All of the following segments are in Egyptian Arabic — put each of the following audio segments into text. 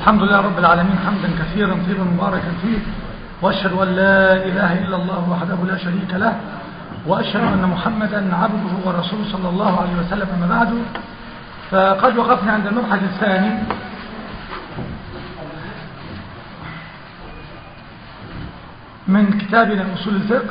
الحمد لله رب العالمين حمدا كثيرا طيبا مباركا فيه وأشهد أن لا إله إلا الله وحده لا شريك له وأشهد أن محمدا عبده ورسوله صلى الله عليه وسلم أما بعد فقد وقفنا عند المبحث الثاني من كتابنا أصول الفقه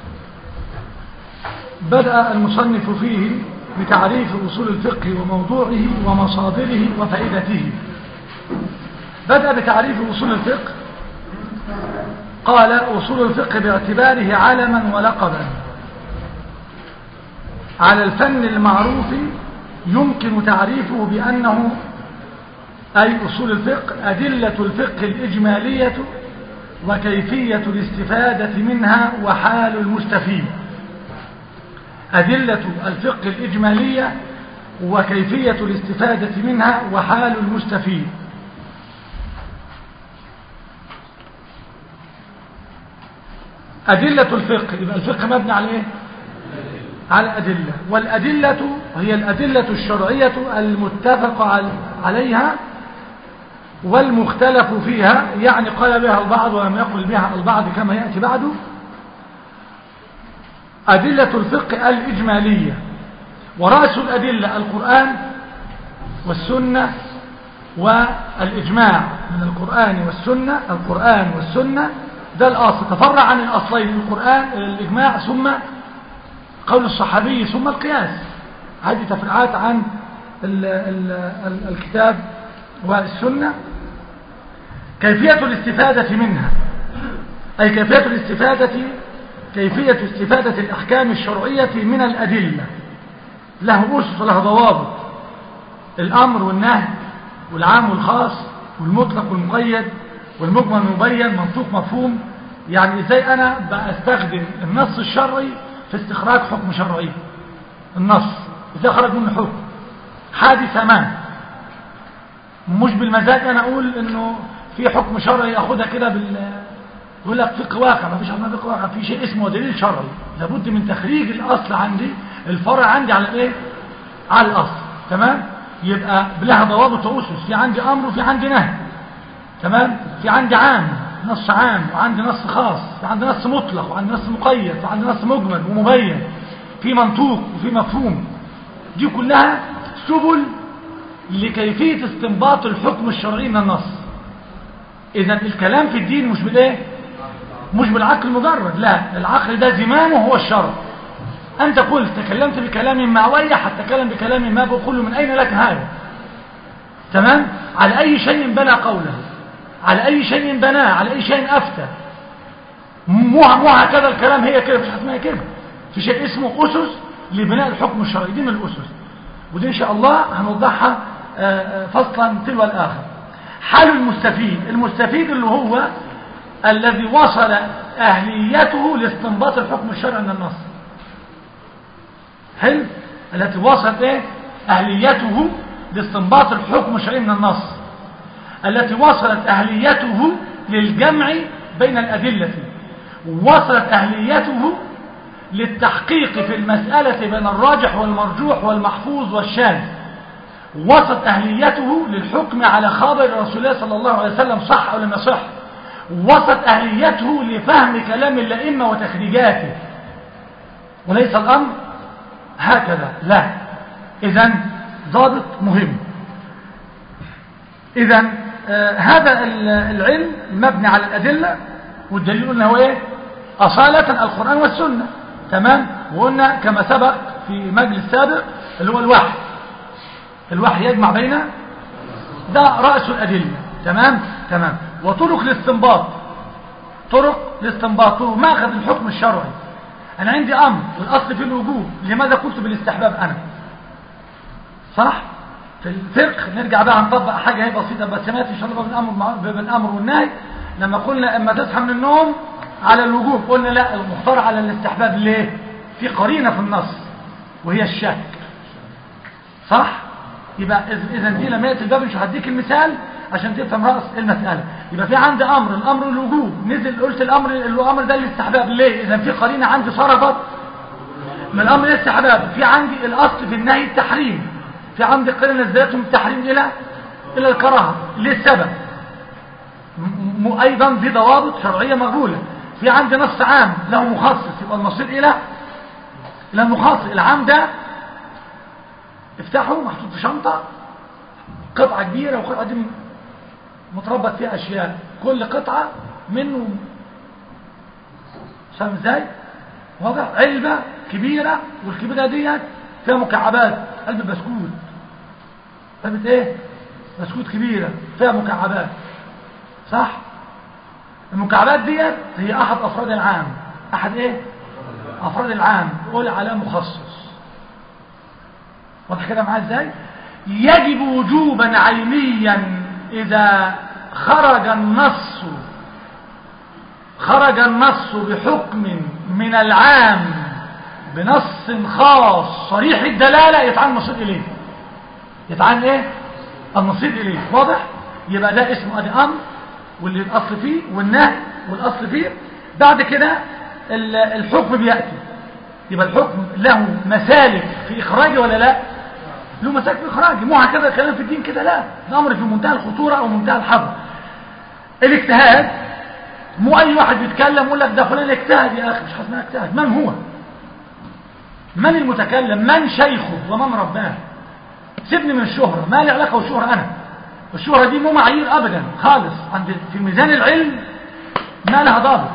بدأ المصنف فيه بتعريف أصول الفقه وموضوعه ومصادره وفائدته بدأ بتعريف أصول الفقه قال أصول الفقه باعتباره علما ولقبا على الفن المعروف يمكن تعريفه بأنه أي أصول الفقه أدلة الفقه الإجمالية وكيفية الاستفادة منها وحال المستفيد أدلة الفقه الإجمالية وكيفية الاستفادة منها وحال المستفيد أدلة الفقه يبقى الفقه مبني على إيه؟ على أدلة والأدلة هي الأدلة الشرعية المتفق عليها والمختلف فيها يعني قال بها البعض ولم يقل بها البعض كما يأتي بعده أدلة الفقه الإجمالية ورأس الأدلة القرآن والسنة والإجماع من القرآن والسنة القرآن والسنة ده الأصل تفرع عن الأصلين القرآن الإجماع ثم قول الصحابي ثم القياس هذه تفرعات عن ال ال ال الكتاب والسنة كيفية الاستفادة منها أي كيفية الاستفادة كيفية استفادة الأحكام الشرعية من الأدلة له أسس وله ضوابط الأمر والنهي والعام والخاص والمطلق والمقيد والمجمل المبين منطوق مفهوم يعني ازاي انا بستخدم النص الشرعي في استخراج حكم شرعي النص ازاي اخرج منه حكم حادث ما مش بالمزاج انا اقول انه في حكم شرعي اخدها كده بال يقول لك فقه واقع ما فيش حكم فقه واقع في شيء اسمه دليل شرعي لابد من تخريج الاصل عندي الفرع عندي على الايه على الاصل تمام يبقى لها ضوابط واسس في عندي امر وفي عندي نهي تمام في عندي عام نص عام وعندي نص خاص وعندي نص مطلق وعندي نص مقيد وعندي نص مجمل ومبين في منطوق وفي مفهوم دي كلها سبل لكيفية استنباط الحكم الشرعي من النص اذا الكلام في الدين مش بالايه مش بالعقل المجرد لا العقل ده زمامه هو الشرع انت قلت تكلمت بكلام ما ويح تكلم بكلام ما بقول من اين لك هذا تمام على اي شيء بنى قوله على اي شيء بناه على اي شيء افتى مو مو هكذا الكلام هي كده مش اسمها كده في شيء اسمه اسس لبناء الحكم الشرعي دي من الاسس ودي ان شاء الله هنوضحها فصلا تلو الاخر حال المستفيد المستفيد اللي هو الذي وصل اهليته لاستنباط الحكم الشرعي من النص حلو التي وصلت ايه اهليته لاستنباط الحكم الشرعي من النص التي وصلت أهليته للجمع بين الأدلة وصلت أهليته للتحقيق في المسألة بين الراجح والمرجوح والمحفوظ والشاذ وصلت أهليته للحكم على خبر رسول الله صلى الله عليه وسلم صح أو لم يصح وصلت أهليته لفهم كلام الأئمة وتخريجاته وليس الأمر هكذا لا إذا ضابط مهم إذا آه هذا العلم مبني على الأدلة والدليل قلنا هو إيه أصالة القرآن والسنة تمام وقلنا كما سبق في مجلس سابق اللي هو الوحي الوحي يجمع بين ده رأس الأدلة تمام تمام وطرق الاستنباط طرق الاستنباط طرق ماخذ الحكم الشرعي أنا عندي أمر والأصل في الوجوب لماذا قلت بالاستحباب أنا صح في الفقه نرجع بقى نطبق حاجة هي بسيطة بس سمعت إن شاء الله بالأمر, بالأمر والنهي لما قلنا اما تصحى من النوم على الوجوب قلنا لا المختار على الاستحباب ليه في قرينة في النص وهي الشك صح يبقى اذا دي لما ياتي الباب مش هديك المثال عشان تفهم راس المساله يبقى في عندي امر الامر الوجوب نزل قلت الامر الامر ده الاستحباب ليه اذا في قرينه عندي صرفت من الامر الاستحباب في عندي الاصل في النهي التحريم في عندي قرينه زادت من التحريم الى الى الكراهه ليه السبب م- م- ايضا دي ضوابط شرعيه مقبوله في عندي نص عام له مخصص يبقى المصير الى الى المخصص العام ده افتحه محطوط في شنطه قطعه كبيره والقطعه دي متربط فيها اشياء كل قطعه منه فاهم ازاي واضح علبه كبيره والكبيره ديت فيها مكعبات قلب بسكوت قلبة ايه بسكوت كبيره فيها مكعبات صح المكعبات ديت هي احد افراد العام احد ايه افراد العام قول على مخصص واضح كده معايا ازاي يجب وجوبا عينيا اذا خرج النص خرج النص بحكم من العام بنص خاص صريح الدلالة يتعان المصير إليه يتعان إيه؟ المصير إليه واضح؟ يبقى ده اسمه أدي أمر واللي الأصل فيه والنهي والأصل فيه بعد كده ال- الحكم بيأتي يبقى الحكم له مسالك في إخراجه ولا لا؟ له مسالك في إخراجه مو هكذا الكلام في الدين كده لا ده أمر في منتهى الخطورة أو منتهى الحظر الاجتهاد مو اي واحد بيتكلم يقول لك ده فلان اجتهد يا اخي مش حاسس انها اجتهد من هو من المتكلم من شيخه ومن رباه سيبني من الشهرة ما لي علاقة بالشهرة انا الشهرة دي مو معايير ابدا خالص عند في ميزان العلم ما لها ضابط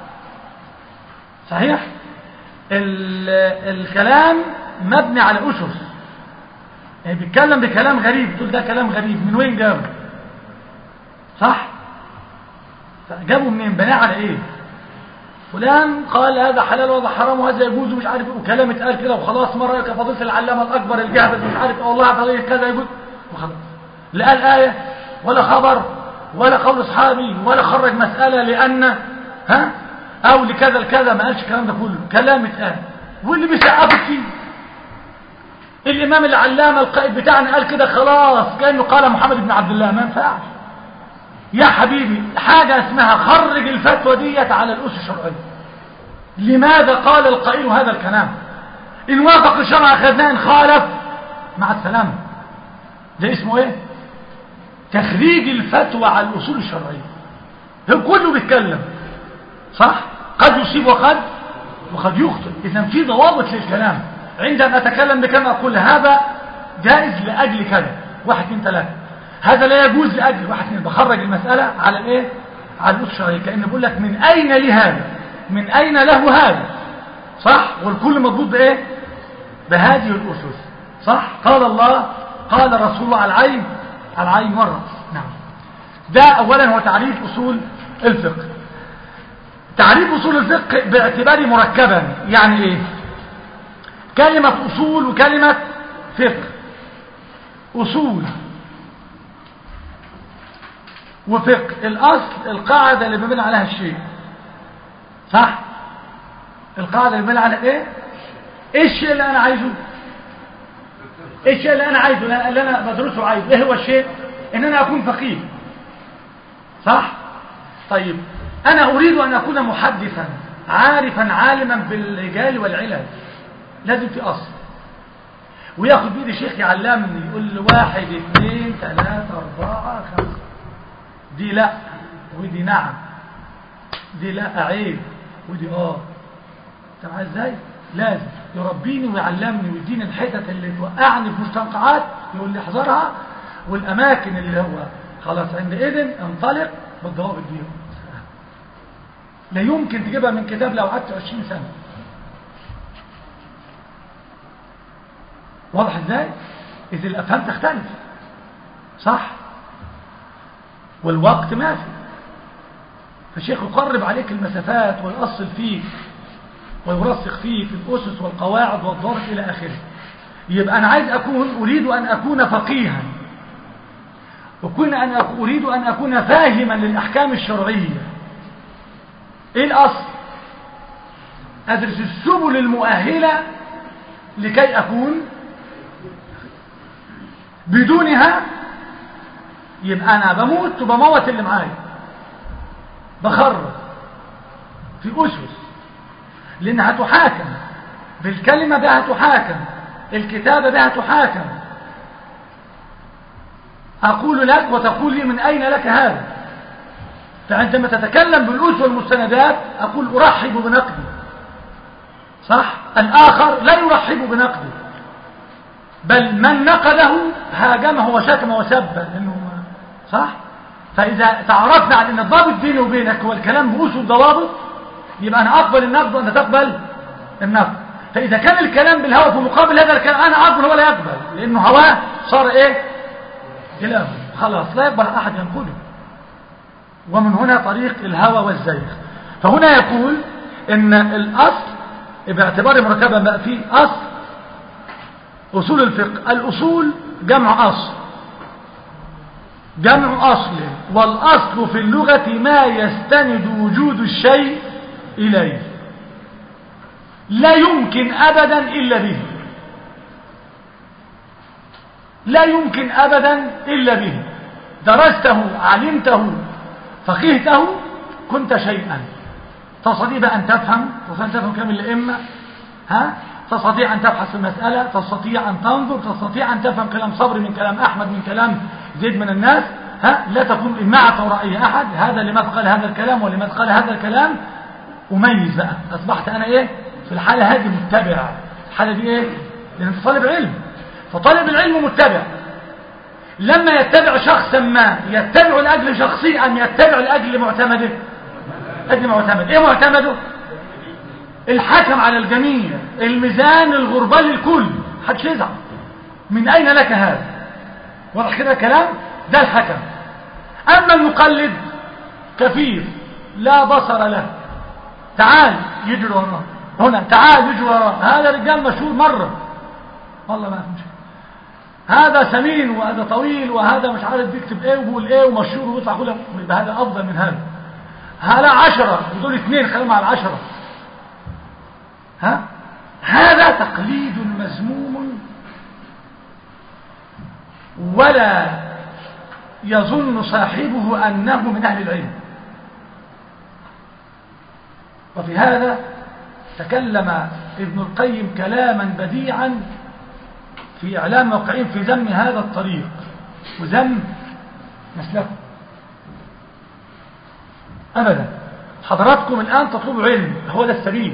صحيح ال- الكلام مبني على اسس يعني بيتكلم بكلام غريب تقول ده كلام غريب من وين جابه صح جابوا منين بناء على ايه فلان قال هذا حلال وهذا حرام وهذا يجوز ومش عارف إيه، وكلام اتقال كده وخلاص مره يا فضيله العلامه الاكبر الجهبذ مش عارف إيه، والله فضيله كذا يجوز وخلاص لا قال ايه ولا خبر ولا قول اصحابي ولا خرج مساله لان ها او لكذا الكذا ما قالش الكلام ده كله كلام اتقال واللي بيسقفوا فيه الامام العلامه القائد بتاعنا قال كده خلاص كانه قال محمد بن عبد الله ما ينفعش يا حبيبي حاجة اسمها خرج الفتوى ديت على الأسس الشرعية لماذا قال القائل هذا الكلام إن وافق الشرع أخذناه إن خالف مع السلامة ده اسمه ايه تخريج الفتوى على الأصول الشرعية هو كله بيتكلم صح قد يصيب وقد وقد يخطئ إذا في ضوابط للكلام عندما أتكلم بكلمة أقول هذا جائز لأجل كذا واحد اثنين ثلاثة هذا لا يجوز لأجل واحد اثنين بخرج المسألة على الايه على الأسس الشرعية كأن بقول لك من أين لي هذا من أين له هذا صح والكل مضبوط بإيه بهذه الأسس صح قال الله قال الرسول الله على العين على العين مرة نعم ده أولا هو تعريف أصول الفقه تعريف أصول الفقه باعتباره مركبا يعني إيه كلمة أصول وكلمة فقه أصول وفقه الأصل القاعدة اللي بيبنى عليها الشيء صح القاعدة اللي بيبنى عليها إيه إيه الشيء اللي أنا عايزه إيه الشيء اللي أنا عايزه اللي أنا بدرسه عايزه إيه هو الشيء إن أنا أكون فقيه صح طيب أنا أريد أن أكون محدثا عارفا عالما بالرجال والعلل لازم في أصل وياخد بيدي شيخ يعلمني يقول لي واحد اثنين ثلاثة أربعة خمسة دي لا ودي نعم دي لا عيب ودي اه طب ازاي لازم يربيني ويعلمني ويديني الحتت اللي توقعني في مستنقعات يقول لي احذرها والاماكن اللي هو خلاص عندئذ انطلق بالضوابط دي لا يمكن تجيبها من كتاب لو قعدت 20 سنه واضح ازاي اذا الافهام تختلف صح والوقت ما في فالشيخ يقرب عليك المسافات ويؤصل فيك ويرسخ فيك الأسس والقواعد والضابط إلى آخره يبقى أنا عايز أكون أريد أن أكون فقيها وكن أن أريد أن أكون فاهما للأحكام الشرعية إيه الأصل أدرس السبل المؤهلة لكي أكون بدونها يبقى أنا بموت وبموت اللي معايا بخرج في أسس لأن هتحاكم بالكلمة بها هتحاكم الكتابة بها تحاكم أقول لك وتقول لي من أين لك هذا فعندما تتكلم بالأس والمستندات أقول أرحب بنقدي صح الآخر لا يرحب بنقده بل من نقده هاجمه وشتمه وسبه لأنه صح فإذا تعرفنا على أن الضابط بيني وبينك هو الكلام بأس وضوابط يبقى أنا أقبل النقد وأنت تقبل النقد فإذا كان الكلام بالهوى في مقابل هذا الكلام أنا أقبل هو لا يقبل لأنه هواه صار إيه إله خلاص لا يقبل أحد ينقله ومن هنا طريق الهوى والزيغ فهنا يقول ان الاصل باعتبار مركبة بقى فيه اصل اصول الفقه الاصول جمع اصل جمع اصل والاصل في اللغة ما يستند وجود الشيء اليه لا يمكن ابدا الا به لا يمكن ابدا الا به درسته علمته فقهته كنت شيئا تستطيع بقى أن تفهم تستطيع أن تفهم كلام الأئمة ها تستطيع أن تبحث في المسألة تستطيع أن تنظر تستطيع أن تفهم كلام صبري من كلام أحمد من كلام زيد من الناس ها لا تكون إماعة رأي أحد هذا لماذا قال هذا الكلام ولماذا قال هذا الكلام أميز بقى أصبحت أنا إيه في الحالة هذه متبع الحالة دي إيه لأن أنت طالب علم فطالب العلم متبع لما يتبع شخصا ما يتبع لأجل شخصي أم يتبع لأجل معتمده أجل معتمد إيه معتمده الحكم على الجميع الميزان الغربال للكل حدش يزعل من أين لك هذا واضح كده كلام ده الحكم أما المقلد كفير لا بصر له تعال يجري وراه هنا تعال يجري وراه هذا رجال مشهور مرة والله ما أفهمش هذا سمين وهذا طويل وهذا مش عارف بيكتب ايه وبيقول ايه ومشهور ويطلع كله يبقى هذا افضل من هذا هذا عشرة ودول اثنين خليهم على العشرة ها هذا تقليد مذموم ولا يظن صاحبه أنه من أهل العلم وفي هذا تكلم ابن القيم كلاما بديعا في إعلام موقعين في ذم هذا الطريق وذم مسلكه أبدا حضراتكم الآن تطلبوا علم هو ده السبيل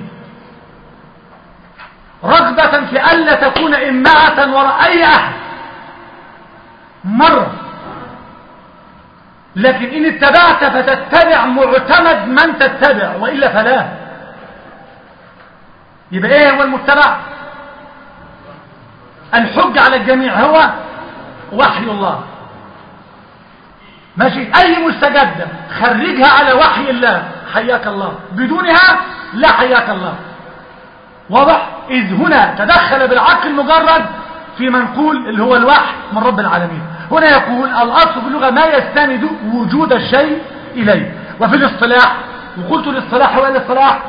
رغبة في ألا تكون إمعة وراء أي أحد مرة لكن إن اتبعت فتتبع معتمد من تتبع وإلا فلا يبقى إيه هو المتبع الحج على الجميع هو وحي الله ماشي أي مستجدة خرجها على وحي الله حياك الله بدونها لا حياك الله واضح إذ هنا تدخل بالعقل المجرد في منقول اللي هو الوحي من رب العالمين هنا يقول الأصل في اللغة ما يستند وجود الشيء إليه وفي الاصطلاح وقلت الاصطلاح هو الاصطلاح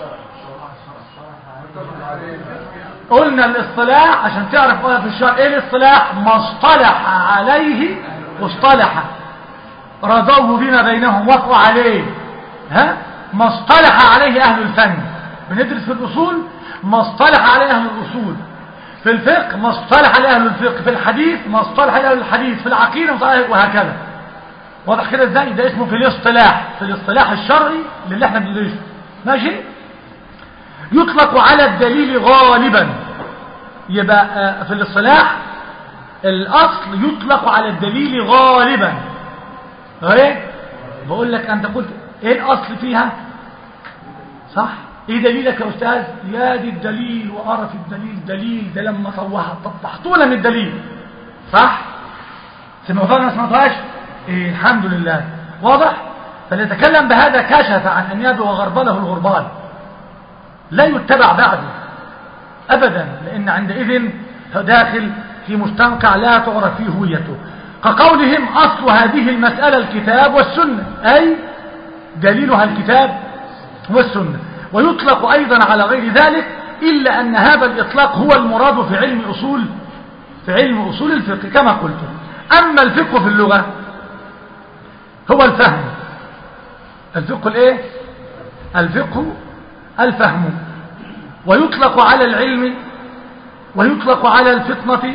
قلنا الاصطلاح عشان تعرف قولها في الشرع ايه الاصطلاح ما اصطلح عليه اصطلح رضوه بما بينهم وافقوا عليه ها ما اصطلح عليه اهل الفن بندرس في الاصول ما اصطلح عليه اهل الاصول في الفقه ما اصطلح عليه اهل الفقه في الحديث ما اصطلح عليه اهل الحديث في العقيده وهكذا واضح كده ازاي ده اسمه في الاصطلاح في الاصطلاح الشرعي اللي احنا بندرسه ماشي يطلق على الدليل غالبا يبقى في الاصطلاح الاصل يطلق على الدليل غالبا ايه بقول لك انت قلت ايه الاصل فيها صح ايه دليلك يا استاذ يا دي الدليل وقرف الدليل دليل ده لما طوها طبحتوا من الدليل صح سمعتها ما سمعتهاش إيه الحمد لله واضح فليتكلم بهذا كشف عن ان يدعو غربله الغربال لا يتبع بعده ابدا لان عندئذ داخل في مستنقع لا تعرف فيه هويته كقولهم اصل هذه المسألة الكتاب والسنة اي دليلها الكتاب والسنة ويطلق ايضا على غير ذلك الا ان هذا الاطلاق هو المراد في علم اصول في علم اصول الفقه كما قلت اما الفقه في اللغة هو الفهم الفقه الايه الفقه الفهم ويطلق على العلم ويطلق على الفطنة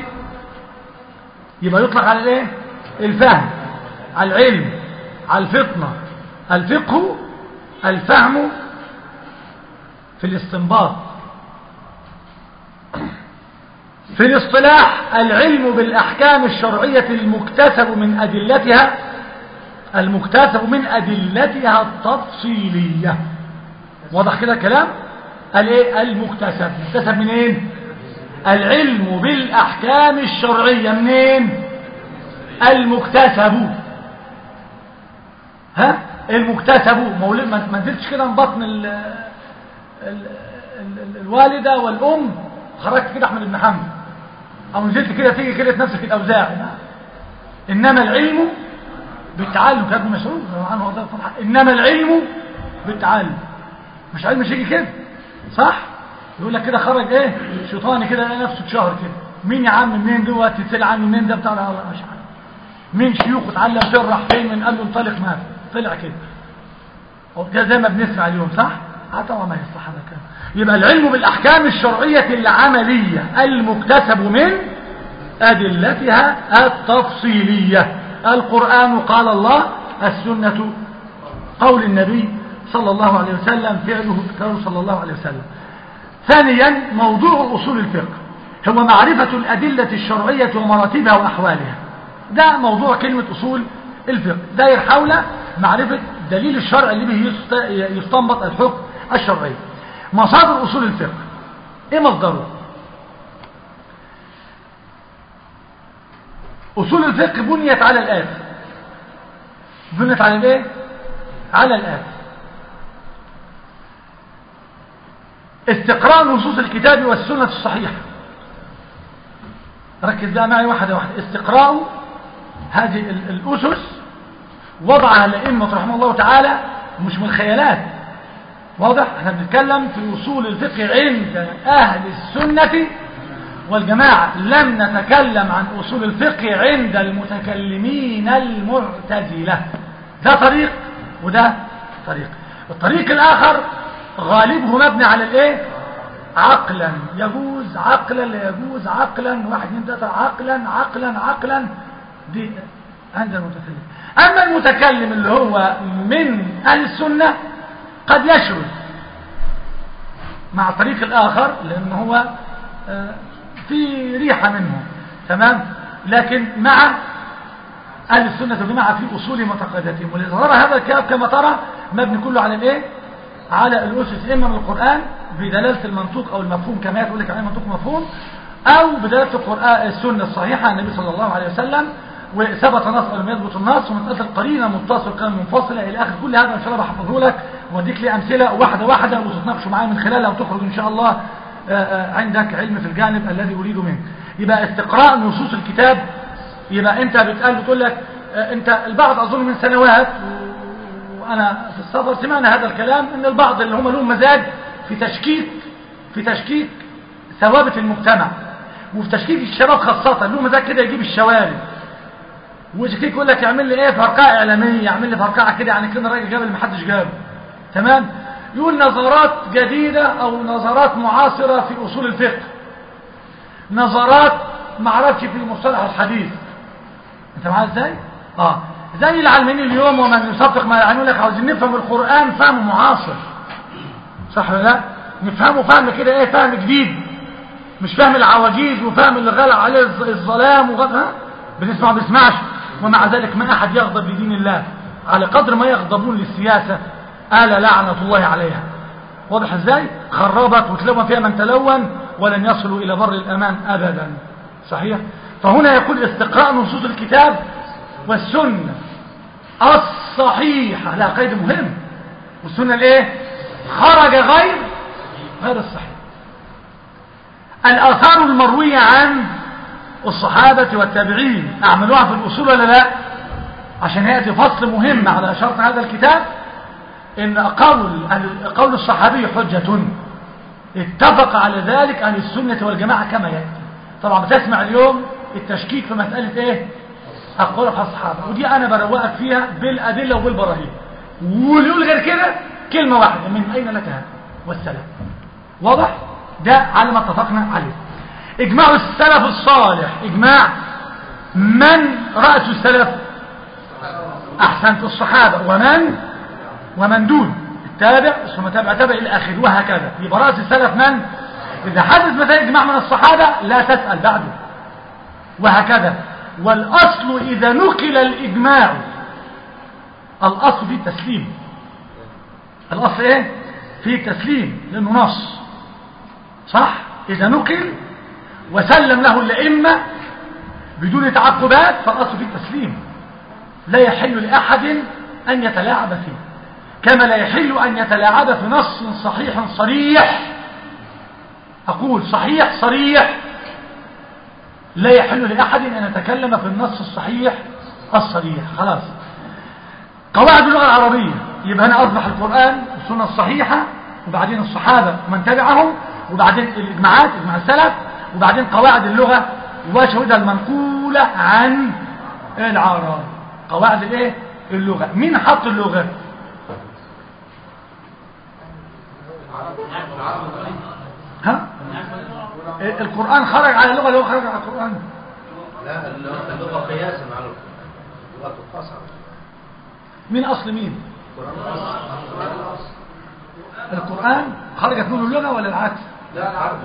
يبقى يطلق على الايه الفهم على العلم على الفطنة الفقه الفهم في الاستنباط في الاصطلاح العلم بالأحكام الشرعية المكتسب من أدلتها المكتسب من أدلتها التفصيلية واضح كده كلام الايه المكتسب مكتسب منين العلم بالأحكام الشرعية منين المكتسب ها المكتسب مولد ما نزلتش كده من بطن ال ال ال الوالدة والأم خرجت كده أحمد بن حنبل أو نزلت كده تيجي كده نفسك الأوزاع إنما العلم بالتعلم كان مسعود عنه وضع إنما العلم بالتعلم مش علم يجي كده صح يقول لك كده خرج ايه شيطاني كده لقى نفسه اتشهر كده مين يا عم منين دوت تسال عنه منين ده بتاع الله مش عارف مين شيوخ اتعلم فين راح فين من قال له انطلق ما طلع كده ده زي ما بنسمع اليوم صح اه طبعا ما يصح هذا كده يبقى العلم بالاحكام الشرعيه العمليه المكتسب من ادلتها التفصيليه القران قال الله السنه قول النبي صلى الله عليه وسلم فعله فعله صلى الله عليه وسلم ثانيا موضوع أصول الفقه هو معرفة الأدلة الشرعية ومراتبها وأحوالها ده موضوع كلمة أصول الفقه داير حول معرفة دليل الشرع اللي به يستنبط الحكم الشرعي مصادر أصول الفقه إيه مصدره أصول الفقه بنيت على الآتي بنيت على الإيه؟ على الآتي استقراء نصوص الكتاب والسنة الصحيحة ركز بقى معي واحدة واحدة استقراء هذه الأسس وضعها الأئمة رحمه الله تعالى مش من الخيالات واضح احنا بنتكلم في أصول الفقه عند أهل السنة والجماعة لم نتكلم عن أصول الفقه عند المتكلمين المعتزلة ده طريق وده طريق الطريق الآخر غالبه مبني على الايه عقلا يجوز عقلا لا يجوز عقلا واحد اثنين ثلاثة عقلا عقلا عقلا دي عند المتكلم اما المتكلم اللي هو من اهل السنة قد يشرد مع الطريق الاخر لان هو في ريحة منه تمام لكن مع اهل السنة والجماعة في اصول معتقداتهم ولظهر هذا الكتاب كما ترى مبني كله على الايه على الأسس إما من القرآن بدلالة المنطوق أو المفهوم كما يقول لك عليه منطوق مفهوم أو بدلالة القرآن السنة الصحيحة النبي صلى الله عليه وسلم وثبت نص لم يثبت النص ومسألة القرينة متصل كان منفصلة إلى آخر كل هذا إن شاء الله بحفظه لك وأديك لي أمثلة واحدة واحدة وتتناقشوا معايا من خلالها وتخرج إن شاء الله عندك علم في الجانب الذي أريد منك يبقى استقراء نصوص الكتاب يبقى أنت بتقال بتقول لك أنت البعض أظن من سنوات وأنا في السفر سمعنا هذا الكلام ان البعض اللي هم لهم مزاج في تشكيك في تشكيك ثوابت المجتمع وفي تشكيك الشباب خاصة له مزاج كده يجيب الشوارب ويشكيك يقول لك يعمل لي ايه فرقعة اعلامية يعمل لي فرقعة كده يعني كده الراجل جاب اللي محدش جابه تمام يقول نظرات جديدة او نظرات معاصرة في اصول الفقه نظرات معرفش في مصطلح الحديث انت معايا ازاي اه زي العلمانيين اليوم ومن يصدق ما يقول لك عاوزين نفهم القرآن فهم معاصر صح ولا لا نفهمه فهم كده ايه فهم جديد مش فهم العواجيز وفهم اللي غلع عليه الظلام وغلع بنسمع بنسمعش ومع ذلك ما احد يغضب لدين الله على قدر ما يغضبون للسياسة آل لعنة الله عليها واضح ازاي خربت وتلون فيها من تلون ولن يصلوا الى بر الامان ابدا صحيح فهنا يقول استقراء نصوص الكتاب والسنة الصحيحة لا قيد مهم والسنة الايه خرج غير غير الصحيح الآثار المروية عن الصحابة والتابعين أعملوها في الأصول ولا لا عشان يأتي فصل مهم على شرط هذا الكتاب إن قول قول الصحابي حجة اتفق على ذلك أهل السنة والجماعة كما يأتي طبعا بتسمع اليوم التشكيك في مسألة ايه أقوال الصحابة ودي أنا بروقك فيها بالأدلة وبالبراهين واللي يقول غير كده كلمة واحدة من أين لك هذا والسلام واضح ده على ما اتفقنا عليه إجماع السلف الصالح إجماع من رأس السلف أحسنت الصحابة ومن ومن دون التابع ثم تابع تابع إلى آخره وهكذا يبقى رأس السلف من إذا حدث مثلا إجماع من الصحابة لا تسأل بعده وهكذا والأصل إذا نقل الإجماع الأصل في التسليم الأصل إيه في التسليم لأنه نص صح إذا نقل وسلم له الأئمة بدون تعقبات فالأصل في التسليم لا يحل لأحد أن يتلاعب فيه كما لا يحل أن يتلاعب في نص صحيح صريح أقول صحيح صريح لا يحل لأحد أن يتكلم في النص الصحيح الصريح خلاص قواعد اللغة العربية يبقى هنا أصبح القرآن والسنة الصحيحة وبعدين الصحابة ومن تبعهم وبعدين الإجماعات إجماع السلف وبعدين قواعد اللغة وشهودها المنقولة عن العرب قواعد الايه اللغة مين حط اللغة ها القرآن خرج على اللغة اللي هو خرج على القرآن لا اللغة قياسا على القرآن اللغة تقاس على مين أصل مين القرآن القرآن خرجت منه اللغة ولا العكس لا العربي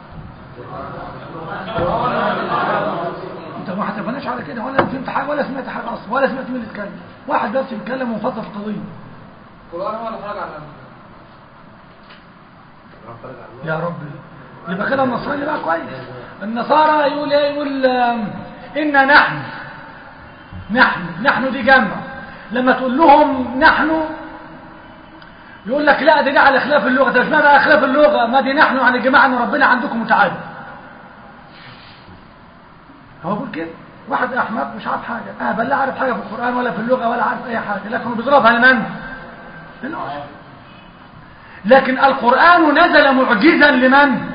انت ما حسبناش على كده ولا فهمت حاجه ولا سمعت حاجه اصلا ولا سمعت مين اللي اتكلم واحد بس بيتكلم ومفضل في القضيه القرآن هو اللي خرج على يا رب يبقى كده النصراني بقى كويس النصارى يقول ايه يقول آم، إنا نحن نحن نحن دي جمع لما تقول لهم نحن يقول لك لا دي, دي على خلاف اللغة طب اشمعنى على خلاف اللغة ما دي نحن عن الجماعة ان ربنا عندكم متعادل هو بيقول كده واحد احمق مش عارف حاجة اهبل لا عارف حاجة في القرآن ولا في اللغة ولا عارف اي حاجة لكنه بيضربها لمن للعشر لكن القرآن نزل معجزا لمن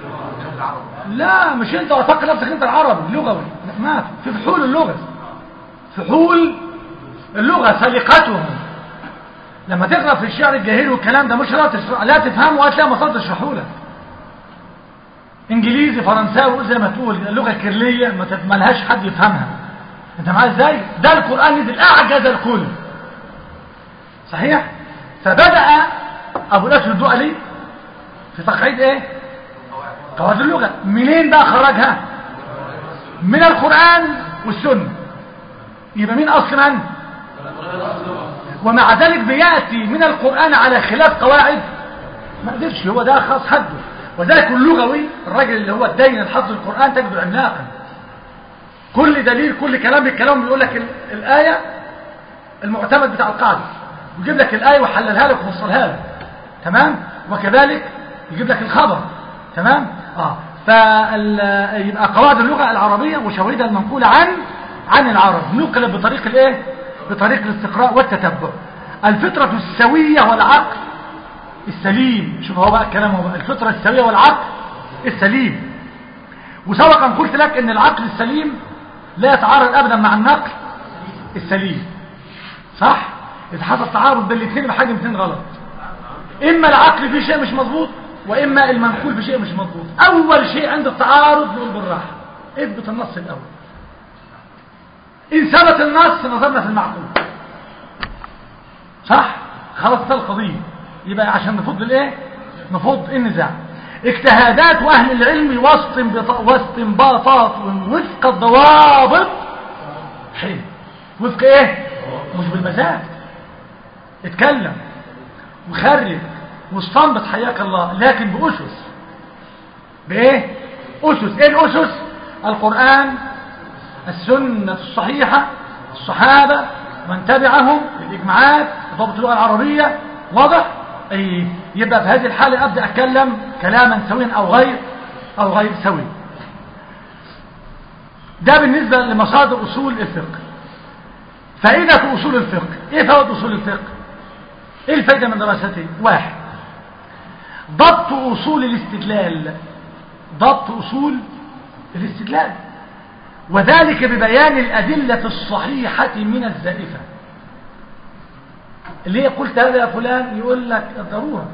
لا مش انت وفكر نفسك انت العربي لغوي لا، ما في في فحول اللغة فحول اللغة سلقتهم لما تقرأ في الشعر الجاهلي والكلام ده مش لا تشرح لا تفهمه وهتلاقي مصادر تشرحه لك انجليزي فرنساوي زي ما تقول اللغة الكرلية ما تف- ما لهاش حد يفهمها انت معايا ازاي ده القرآن نزل اعجز الكل صحيح فبدأ ابو الاسود الدؤلي في تقعيد ايه قواعد اللغة منين بقى خرجها من القرآن والسنة يبقى مين اصل من ومع ذلك بيأتي من القرآن على خلاف قواعد ما قدرش هو ده خاص حده وذلك اللغوي الراجل اللي هو الدين الحفظ القرآن تجده عملاقا كل دليل كل كلام بالكلام بيقول لك ال- الآية المعتمد بتاع القاعدة يجيب لك الآية ويحللها لك ويفصلها لك تمام وكذلك يجيب لك الخبر تمام اه فال يبقى قواعد اللغة العربية وشواهدها المنقولة عن عن العرب نقلت بطريق الايه بطريق الاستقراء والتتبع الفطرة السوية والعقل السليم شوف هو بقى الكلام هو بقى الفطرة السوية والعقل السليم وسبقا قلت لك ان العقل السليم لا يتعارض ابدا مع النقل السليم صح اذا حصل تعارض بين الاثنين يبقى حاجه من الاثنين غلط اما العقل في شيء مش مظبوط واما المنقول في شيء مش مظبوط اول شيء عند التعارض نقول بالراحه اثبت النص الاول ان ثبت النص نظرنا في المعقول صح خلاص ده القضيه يبقى عشان نفض الايه نفض النزاع اجتهادات واهل العلم واستنبط- واستنباطات وفق الضوابط حلو وفق ايه مش بالمزاج اتكلم وخرج واستنبط حياك الله لكن بأسس بإيه؟ أسس إيه الأسس؟ القرآن السنة الصحيحة الصحابة من تبعهم الإجماعات ضبط اللغة العربية واضح؟ أي يبقى في هذه الحالة أبدأ أتكلم كلاما سويا أو غير أو غير سوي ده بالنسبة لمصادر أصول الفقه فائدة أصول الفقه إيه فوائد أصول الفقه؟ ايه الفايدة من دراسته واحد ضبط اصول الاستدلال ضبط اصول الاستدلال وذلك ببيان الادلة الصحيحة من الزائفة اللي هي قلت هذا يا فلان يقول لك الضرورة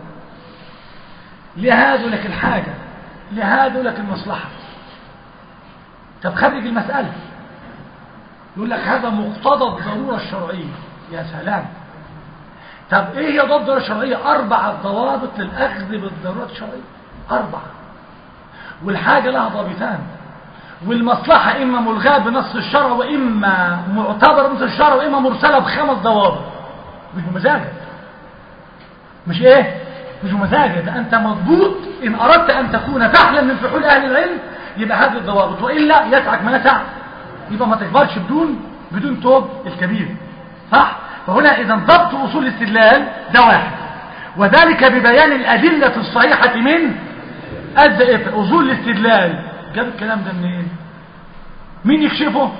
لهذا لك الحاجة لهذا لك المصلحة طب خرج المسألة يقول لك هذا مقتضى الضرورة الشرعية يا سلام طب ايه هي ضوابط الضروره الشرعيه اربع ضوابط للاخذ بالضرورات الشرعيه اربعه والحاجه لها ضابطان والمصلحه اما ملغاه بنص الشرع واما معتبره بنص الشرع واما مرسله بخمس ضوابط مش بمزاجك مش ايه مش بمزاجك ده انت مضبوط ان اردت ان تكون فحلا من فحول اهل العلم يبقى هذه الضوابط والا يسعك ما يسع يبقى ما تكبرش بدون بدون توب الكبير صح فهنا اذا ضبط اصول الاستدلال ده واحد وذلك ببيان الادله الصحيحه من الزائفه اصول الاستدلال جاب الكلام ده منين مين يكشفه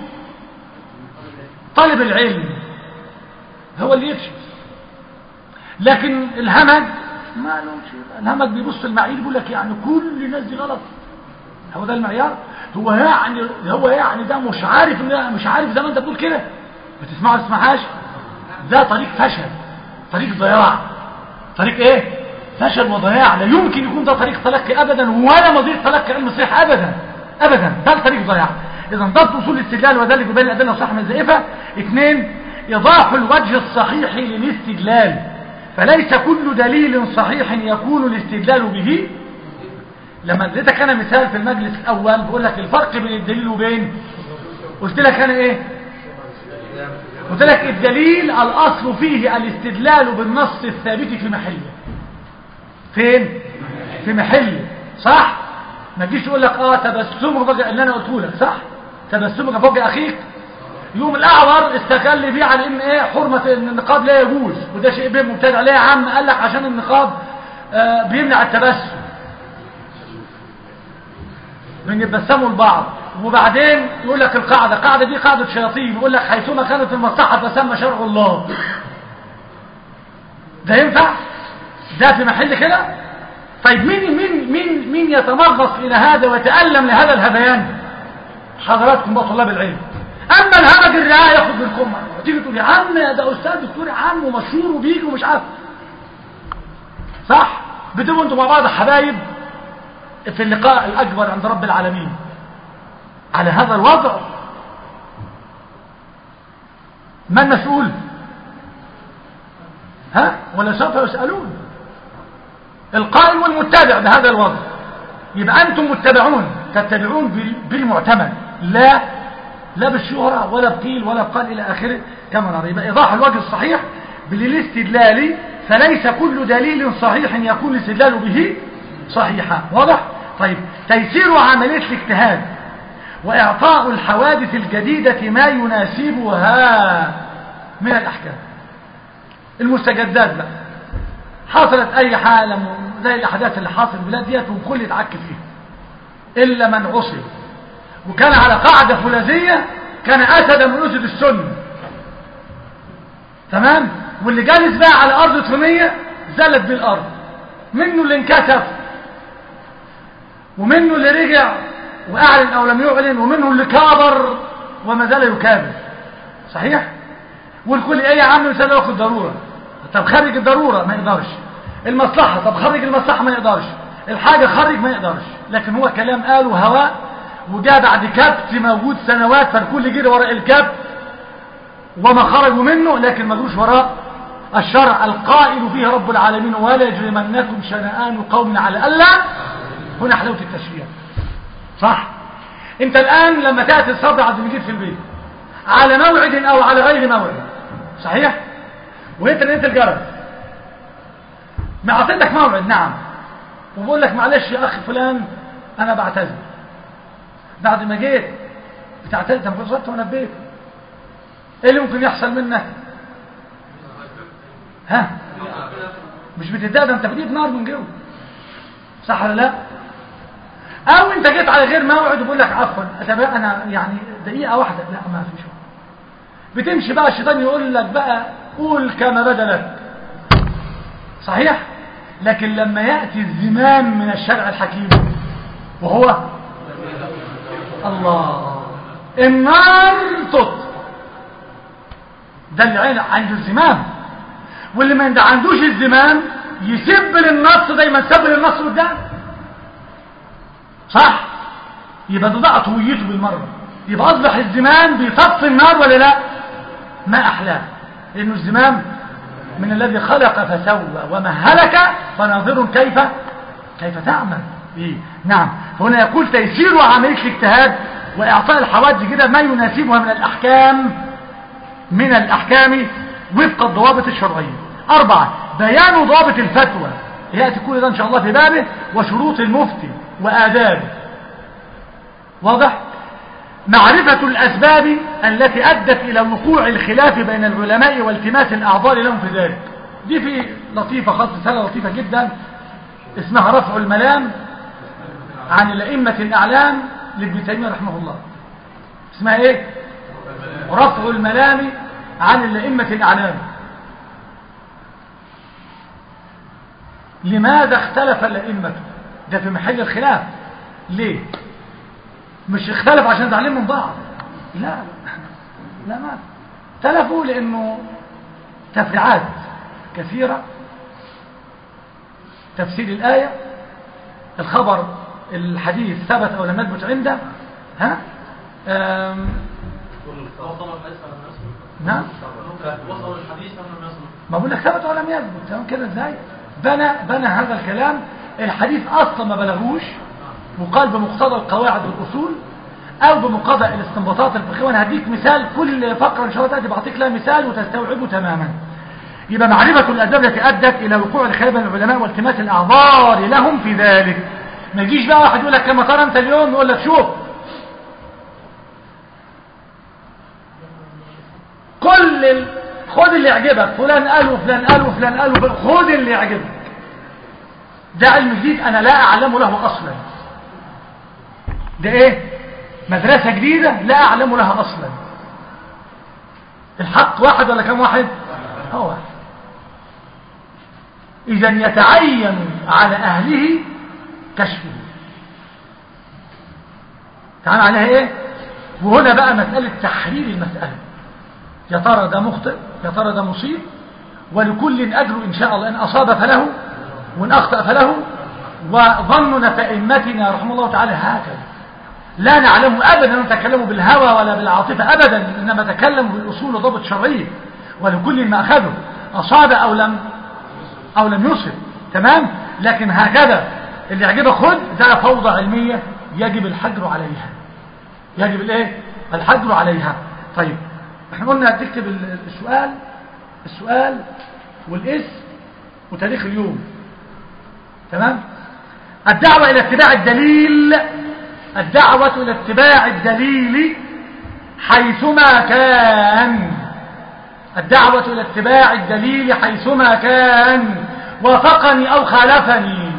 طالب العلم هو اللي يكشف لكن الهمج ما لهمش الهمج بيبص المعايير يقول لك يعني كل الناس دي غلط هو ده المعيار هو يعني هو يعني ده مش عارف ان مش عارف زي ما انت بتقول كده بتسمعه ما تسمعهاش ده طريق فشل طريق ضياع طريق ايه فشل وضياع لا يمكن يكون ده طريق تلقي ابدا ولا مضيق تلقي علم صحيح ابدا ابدا ده طريق ضياع اذا ضبط اصول الاستدلال وذلك بين الادله الصح من الزائفه اثنين ايضاح الوجه الصحيح للاستدلال فليس كل دليل صحيح يكون الاستدلال به لما اديتك انا مثال في المجلس الاول بقول لك الفرق بين الدليل وبين قلت لك انا ايه قلت لك الدليل الاصل فيه الاستدلال بالنص الثابت في محله فين في محله صح ما تجيش تقول لك اه تبسمك بقى اللي انا قلته لك صح تبسمك فوق اخيك يوم الاعور استغل بيه على ان ايه حرمه ان النقاب لا يجوز وده شيء بيه مبتدع ليه يا عم قال لك عشان النقاب آه بيمنع التبسم من يتبسموا البعض وبعدين يقول لك القاعده القاعده دي قاعده شياطين يقول لك حيثما كانت المصلحه تسمى شرع الله ده ينفع ده في محل كده طيب مين مين مين مين يتمغص الى هذا ويتالم لهذا الهذيان حضراتكم بقى طلاب العلم اما الهمج الرعايه ياخد منكم تيجي تقول يا عم ده استاذ دكتور يا عم ومشهور وبيجي ومش عارف صح بتبقوا انتوا مع بعض حبايب في اللقاء الاكبر عند رب العالمين على هذا الوضع ما المسؤول ها ولا سوف يسألون القائم والمتبع بهذا الوضع يبقى أنتم متبعون تتبعون بالمعتمد لا لا بالشهرة ولا بقيل ولا بقال إلى آخره كما نرى يبقى إيضاح الوجه الصحيح بالاستدلال فليس كل دليل صحيح يكون الاستدلال به صحيحا واضح؟ طيب تيسير عملية الاجتهاد وإعطاء الحوادث الجديدة ما يناسبها من الأحكام المستجدات بقى حصلت أي حالة زي الأحداث اللي حاصل البلاد ديت والكل يتعك فيها إلا من عصر وكان على قاعدة فولاذية كان أسد من أسد السنة تمام واللي جالس بقى على أرض طينية زلت بالأرض منه اللي انكتف ومنه اللي رجع واعلن او لم يعلن ومنه اللي كابر وما زال يكابر صحيح والكل ايه يا عم مثال ياخد ضروره طب خارج الضروره ما يقدرش المصلحه طب خارج المصلحه ما يقدرش الحاجه خارج ما يقدرش لكن هو كلام قاله هواء وجاء بعد كبت موجود سنوات فالكل جري وراء الكبت وما خرجوا منه لكن ما جروش وراء الشرع القائل فيه رب العالمين ولا يجرمنكم شنآن قوم على الا هنا حلاوه التشريع صح انت الان لما تأتي الصبر عبد المجيد في البيت على موعد او على غير موعد صحيح وانت انت الجرس ما اعطيتك موعد نعم وبقول لك معلش يا اخ فلان انا بعتذر بعد ما جيت بتعتذر انت ما كنتش وانا في بيتي ايه اللي ممكن يحصل منك ها مش بتتضايق ده انت بديت نار من جوه صح ولا لا او انت جيت على غير موعد وبقول لك عفوا انا يعني دقيقه واحده لا ما فيش بتمشي بقى الشيطان يقول لك بقى قول كما بدا لك صحيح لكن لما ياتي الزمام من الشرع الحكيم وهو الله النار تط ده اللي عين عنده الزمام واللي ما عندوش الزمام يسب للنص دايما سب للنص قدام صح يبقى ده ضاعت هويته بالمره يبقى اصبح الزمام بيطفي النار ولا لا ما احلاه لانه الزمام من الذي خلق فسوى ومهلك فناظر كيف كيف تعمل إيه؟ نعم هنا يقول تيسير عملية الاجتهاد وإعطاء الحوادث كده ما يناسبها من الأحكام من الأحكام وفق الضوابط الشرعية أربعة بيان ضوابط الفتوى يأتي كل ده إن شاء الله في بابه وشروط المفتي وآدابه واضح معرفة الأسباب التي أدت إلى وقوع الخلاف بين العلماء والتماس الأعذار لهم في ذلك دي في لطيفة خاصة رسالة لطيفة جدا اسمها رفع الملام عن الأئمة الأعلام لابن تيمية رحمه الله اسمها ايه رفع الملام عن الأئمة الأعلام لماذا اختلف الأئمة ده في محل الخلاف ليه مش اختلف عشان يتعلموا من بعض لا لا ما اختلفوا لانه تفريعات كثيرة تفسير الآية الخبر الحديث ثبت أو لم يثبت عنده ها آم، وصل الحديث لم يصل نعم وصل الحديث لم يصل ما بقول لك ثبت ولم يثبت تمام كده ازاي بنى بنى هذا الكلام الحديث اصلا ما بلغوش وقال بمقتضى القواعد والاصول او بمقتضى الاستنباطات الفقهيه وانا هديك مثال كل فقره ان شاء الله تاتي بعطيك لها مثال وتستوعبه تماما يبقى معرفه الاسباب التي ادت الى وقوع الخلاف بين العلماء والتماس الاعذار لهم في ذلك ما يجيش بقى واحد يقول لك كما ترى انت اليوم يقول لك شوف كل ال... خد اللي يعجبك فلان قال وفلان قال وفلان قال وفلان خد اللي يعجبك ده علم جديد انا لا اعلم له اصلا ده ايه مدرسة جديدة لا اعلم لها اصلا الحق واحد ولا كم واحد هو واحد اذا يتعين على اهله كشفه تعال عليها ايه وهنا بقى مسألة تحرير المسألة يا ترى ده مخطئ يا ترى ده مصيب ولكل أجر إن شاء الله إن أصاب فله وإن أخطأ فله وظننا فإمتنا رحمه الله تعالى هكذا لا نعلم أبدا أن نتكلم بالهوى ولا بالعاطفة أبدا إنما نتكلم بالأصول وضبط شرعية ولكل ما أخذه أصاب أو لم أو لم يصب تمام لكن هكذا اللي يعجبك خد ده فوضى علمية يجب الحجر عليها يجب الايه الحجر عليها طيب احنا قلنا تكتب ال- السؤال السؤال والاسم وتاريخ اليوم تمام الدعوة الى اتباع الدليل الدعوة الى اتباع الدليل حيثما كان الدعوة الى اتباع الدليل حيثما كان وافقني او خالفني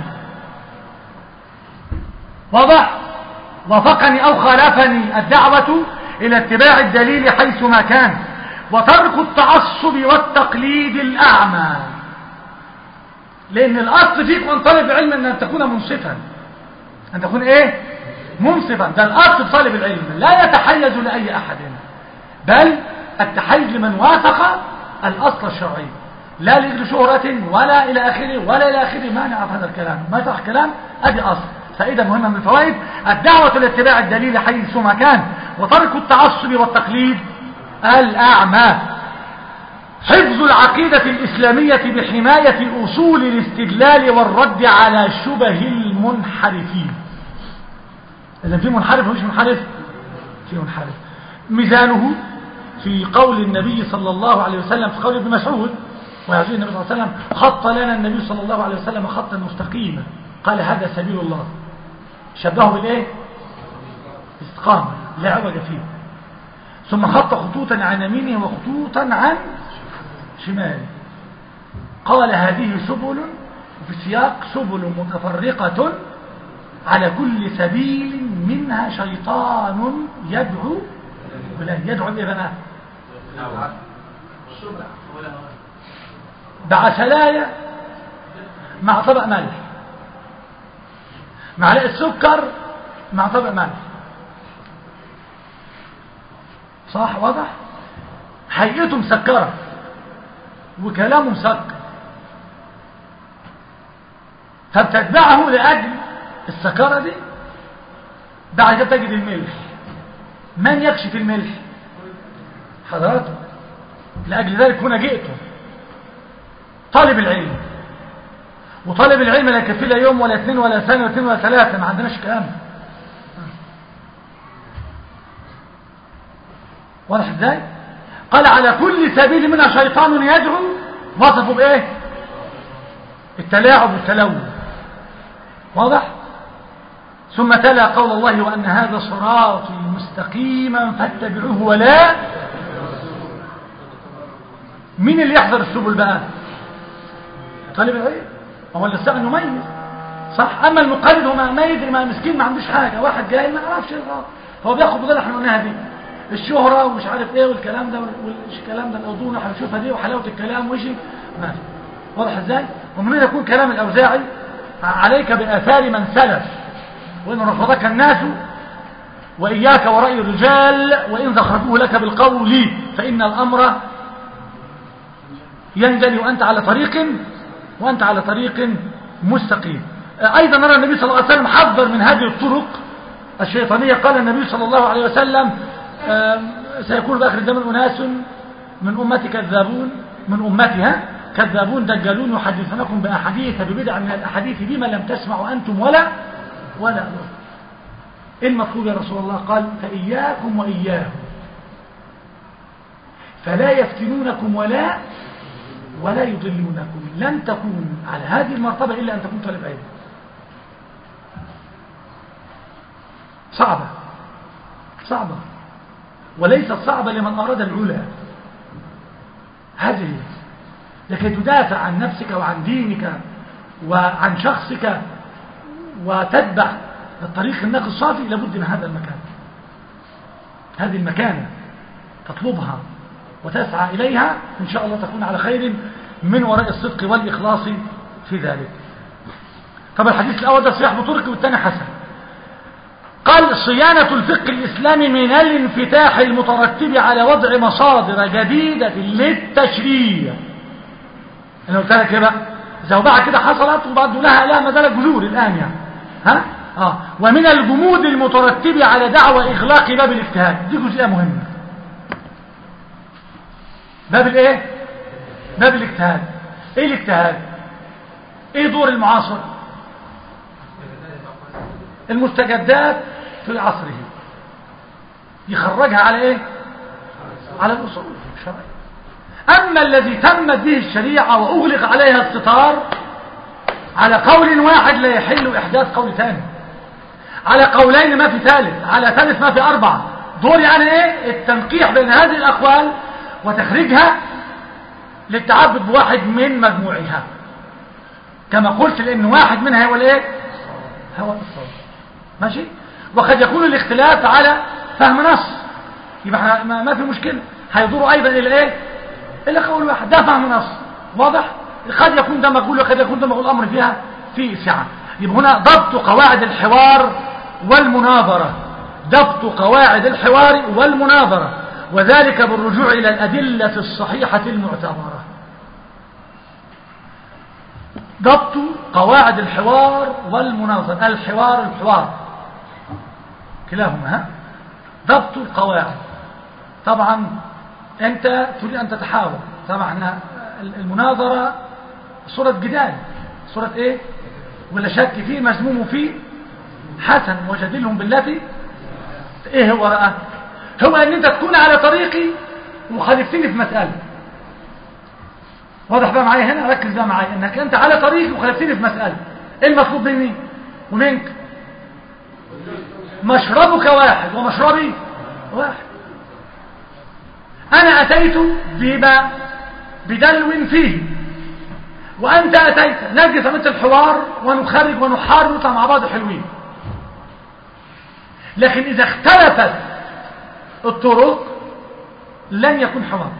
واضح وافقني او خالفني الدعوة الى اتباع الدليل حيثما كان وترك التعصب والتقليد الاعمى لان الاصل فيك من طالب علم ان تكون منصفا ان تكون ايه منصفا ده الاصل في طالب العلم لا يتحيز لاي احد بل التحيز لمن وافق الاصل الشرعي لا لاجل شهرة ولا الى اخره ولا الى اخره ما نعرف هذا الكلام ما يطرح كلام ادي اصل فائدة مهمة من الفوائد الدعوة لاتباع الدليل حيثما كان وترك التعصب والتقليد الأعمى حفظ العقيدة الإسلامية بحماية أصول الاستدلال والرد على شبه المنحرفين إذا في منحرف مش منحرف في منحرف ميزانه في قول النبي صلى الله عليه وسلم في قول ابن مسعود ويعزيه النبي صلى الله عليه وسلم خط لنا النبي صلى الله عليه وسلم خطا مستقيما قال هذا سبيل الله شبهه بالايه استقامة لا عوج فيه ثم خط خطوطا عن يمينه وخطوطا عن شماله قال هذه سبل وفي سياق سبل متفرقة على كل سبيل منها شيطان يدعو ولا يدعو ايه بقى بعسلاية مع طبق ملح معلقه سكر مع طبق ملح صح واضح هيئته مسكره وكلامه مسكر فبتتبعه لاجل السكره دي بعد كده تجد الملح من يكشف الملح حضراتكم لاجل ذلك هنا جئتم طالب العلم وطالب العلم لا يكفي لا يوم ولا اثنين ولا سنة ولا اثنين ولا ثلاثة ما عندناش كلام واضح ازاي قال على كل سبيل منها شيطان يدعو وصفه بايه التلاعب والتلون واضح ثم تلا قول الله وأن هذا صراطي مستقيما فاتبعوه ولا مين اللي يحضر السبل بقى طالب العلم هو اللي استغنى يميز صح اما المقلد هو ما يدري ما مسكين ما عندوش حاجه واحد جاي ما يعرفش الغلط هو بياخد بدل احنا قلناها دي الشهره ومش عارف ايه والكلام ده والكلام ده الاوضون احنا بنشوفها دي وحلاوه الكلام وشي ما في واضح ازاي ومن هنا يكون كلام الاوزاعي عليك باثار من سلف وان رفضك الناس واياك وراي الرجال وان زخرفوه لك بالقول فان الامر ينجلي وانت على طريق وانت على طريق مستقيم ايضا نرى النبي صلى الله عليه وسلم حذر من هذه الطرق الشيطانيه قال النبي صلى الله عليه وسلم سيكون في اخر الزمن اناس من امتي كذابون من امتها كذابون دجالون يحدثونكم باحاديث ببدع من الاحاديث بما لم تسمعوا انتم ولا ولا ايه المطلوب يا رسول الله قال فاياكم واياهم فلا يفتنونكم ولا ولا يضلونكم لن تكون على هذه المرتبة إلا أن تكون طالب علم صعبة صعبة وليست صعبة لمن أراد العلا هذه لكي تدافع عن نفسك وعن دينك وعن شخصك وتتبع الطريق النقي الصافي لابد من هذا المكان هذه المكانة تطلبها وتسعى إليها إن شاء الله تكون على خير من وراء الصدق والإخلاص في ذلك طب الحديث الأول ده صحيح بطرق والثاني حسن قال صيانة الفقه الإسلامي من الانفتاح المترتب على وضع مصادر جديدة للتشريع أنا قلت لك إيه بقى زوبعة كده حصلت وبعد لها لا ما زالت جذور الآن يعني ها آه. ومن الجمود المترتب على دعوى إغلاق باب الاجتهاد دي جزئية مهمة باب الايه باب الاجتهاد ايه الاجتهاد ايه دور المعاصر المستجدات في عصره يخرجها على ايه على الاصول الشرعيه اما الذي تمت به الشريعه واغلق عليها الستار على قول واحد لا يحل احداث قول ثاني على قولين ما في ثالث على ثالث ما في اربعه دور يعني ايه التنقيح بين هذه الاقوال وتخريجها للتعبد بواحد من مجموعها كما قلت لان واحد منها هو الايه هو الصواب ماشي وقد يكون الاختلاف على فهم نص يبقى ما, ما في مشكله هيدور ايضا الى ايه الى قول واحد ده فهم نص واضح قد يكون ده مقبول وقد يكون ده مقبول الامر فيها في سعه يبقى هنا ضبط قواعد الحوار والمناظره ضبط قواعد الحوار والمناظره وذلك بالرجوع إلى الأدلة الصحيحة المعتبرة ضبط قواعد الحوار والمناظر الحوار الحوار كلاهما ها ضبط القواعد طبعا أنت تريد أن تتحاور طبعا المناظرة صورة جدال صورة إيه ولا شك فيه مذموم فيه حسن وجدلهم بالتي إيه هو بقى هو ان انت تكون على طريقي وخالفتني في مسألة واضح بقى معايا هنا ركز بقى معايا انك انت على طريقي وخالفتني في مسألة ايه المطلوب مني ومنك مشربك واحد ومشربي واحد انا اتيت بما بدلو فيه وانت اتيت نجلس مثل الحوار ونخرج ونحار ونطلع مع بعض حلوين لكن اذا اختلفت الطرق لن يكون حوار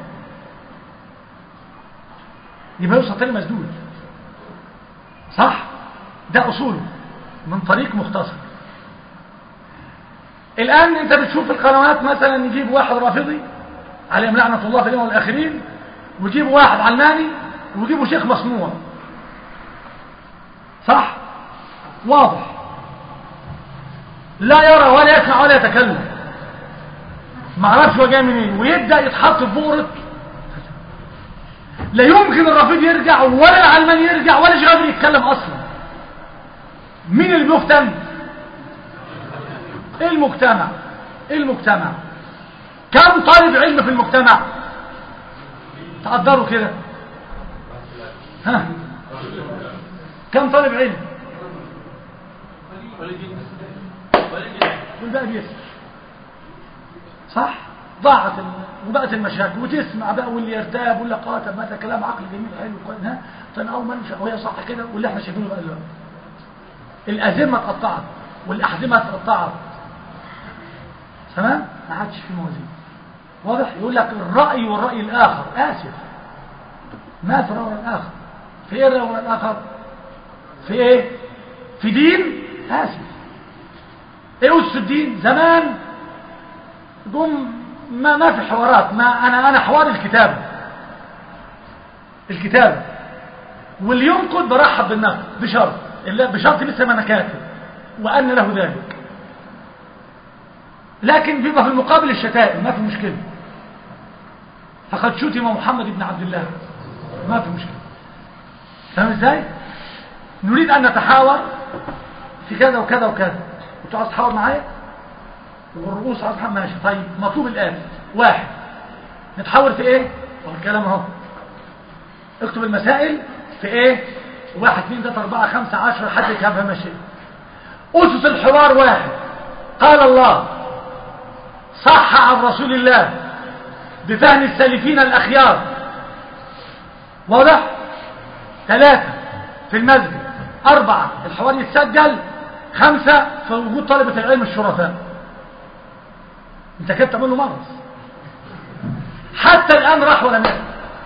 يبقى يوصل تاني مسدود صح ده اصوله من طريق مختصر الان انت بتشوف القنوات مثلا يجيب واحد رافضي عليهم لعنة الله في اليوم والاخرين ويجيبوا واحد علماني ويجيبوا شيخ مصنوع صح واضح لا يرى ولا يسمع ولا يتكلم ما عرفش هو جاي منين ويبدا يتحط في بؤره لا يمكن الرفيض يرجع ولا العلماني يرجع ولا شيء قادر يتكلم اصلا مين اللي بيهتم المجتمع المجتمع كم طالب علم في المجتمع تقدروا كده ها كم طالب علم والباقي بيسمع صح ضاعت ال- وبقت المشاكل وتسمع بقى واللي يرتاب واللي قاتل ماذا كلام عقل جميل حلو كويس ها تنقوا منشأ وهي صح كده واللي احنا شايفينه بقى دلوقتي الأزمة اتقطعت والأحزمة اتقطعت تمام ما عادش في موازين واضح يقول لك الرأي والرأي الآخر آسف ما في الرأي الآخر في ايه الرأي الآخر في ايه في دين آسف ايه أسس الدين زمان جم ما ما في حوارات ما انا انا حوار الكتابه الكتابه واللي ينقد برحب بالنقد بشرط إلا بشرط لسه ما انا كاتب وان له ذلك لكن بيبقى في المقابل الشتائم ما في مشكله فقد شتم محمد بن عبد الله ما في مشكله فاهم ازاي نريد ان نتحاور في كذا وكذا وكذا انتوا عايز تحاور معايا والرؤوس عايز تحاور ماشي طيب مطلوب الان واحد نتحاور في ايه هو الكلام اهو اكتب المسائل في ايه واحد اثنين ثلاثة أربعة خمسة عشرة حد يفهم ماشي أسس الحوار واحد قال الله صح عن رسول الله بفهم السالفين الأخيار واضح ثلاثة في المسجد أربعة الحوار يتسجل خمسة في وجود طلبة العلم الشرفاء انت كده تعمل له مرض حتى الآن راح ولا مات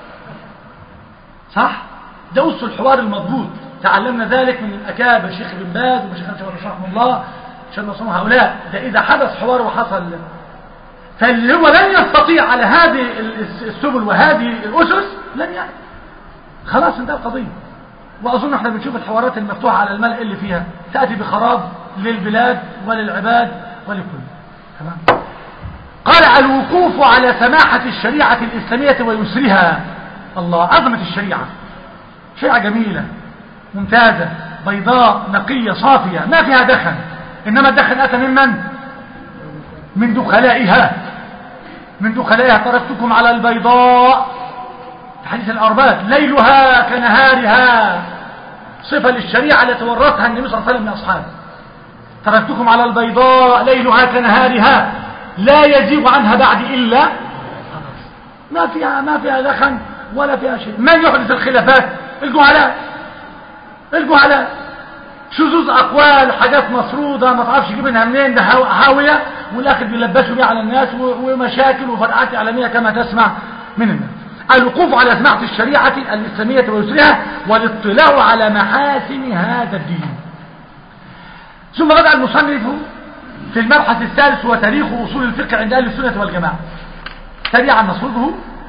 صح ده أس الحوار المضبوط تعلمنا ذلك من الأكابر الشيخ ابن باز والشيخ أنت رحمه الله شيخ نصر هؤلاء ده إذا حدث حوار وحصل فاللي هو لن يستطيع على هذه السبل وهذه الأسس لن يعني خلاص انتهى القضية وأظن احنا بنشوف الحوارات المفتوحة على الملأ اللي فيها تأتي بخراب للبلاد وللعباد ولكل تمام قال الوقوف على سماحة الشريعة الإسلامية ويسرها الله عظمة الشريعة شريعة جميلة ممتازة بيضاء نقية صافية ما فيها دخن إنما الدخن أتى ممن من دخلائها من دخلائها تركتكم على البيضاء حديث الأربات ليلها كنهارها صفة للشريعة التي ورثها النبي صلى الله عليه وسلم من أصحابه تركتكم على البيضاء ليلها كنهارها لا يزيغ عنها بعد إلا ما فيها ما فيها دخن ولا فيها شيء من يحدث الخلافات الجهلاء الجهلاء شذوذ أقوال حاجات مفروضة ما تعرفش تجيب منها منين ده هاوية والآخر بيلبسوا بيه على الناس ومشاكل وفرقات إعلامية كما تسمع من الناس الوقوف على سماحة الشريعة الإسلامية ويسرها والاطلاع على محاسن هذا الدين ثم بدأ المصنف في المبحث الثالث هو تاريخ أصول الفقه عند أهل السنة والجماعة سريعا نصرده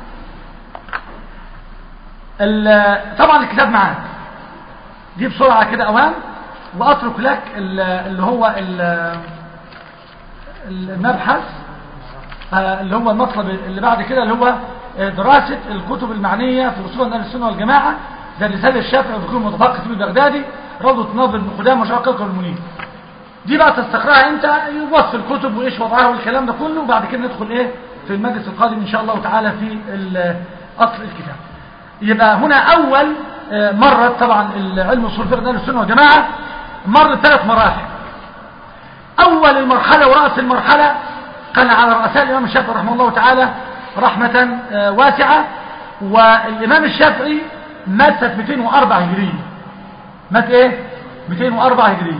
طبعا الكتاب معاك دي بسرعة كده أوان وأترك لك اللي هو المبحث اللي هو المطلب اللي بعد كده اللي هو دراسة الكتب المعنية في أصول أهل السنة والجماعة ده رسالة الشافعي وفكر المتفقه في البغدادي روضة ناظر بن قدامة وشرق القلق المنير دي بقى تستقرأها انت يوصل الكتب وايش وضعها والكلام ده كله وبعد كده ندخل ايه في المجلس القادم ان شاء الله تعالى في اصل الكتاب يبقى هنا اول مرت طبعا العلم اصول الفقه اهل السنه والجماعه مر ثلاث مراحل اول المرحله وراس المرحله كان على رؤساء الامام الشافعي رحمه الله تعالى رحمه واسعه والامام الشافعي مات سنه 204 هجريه مات ايه 204 هجريه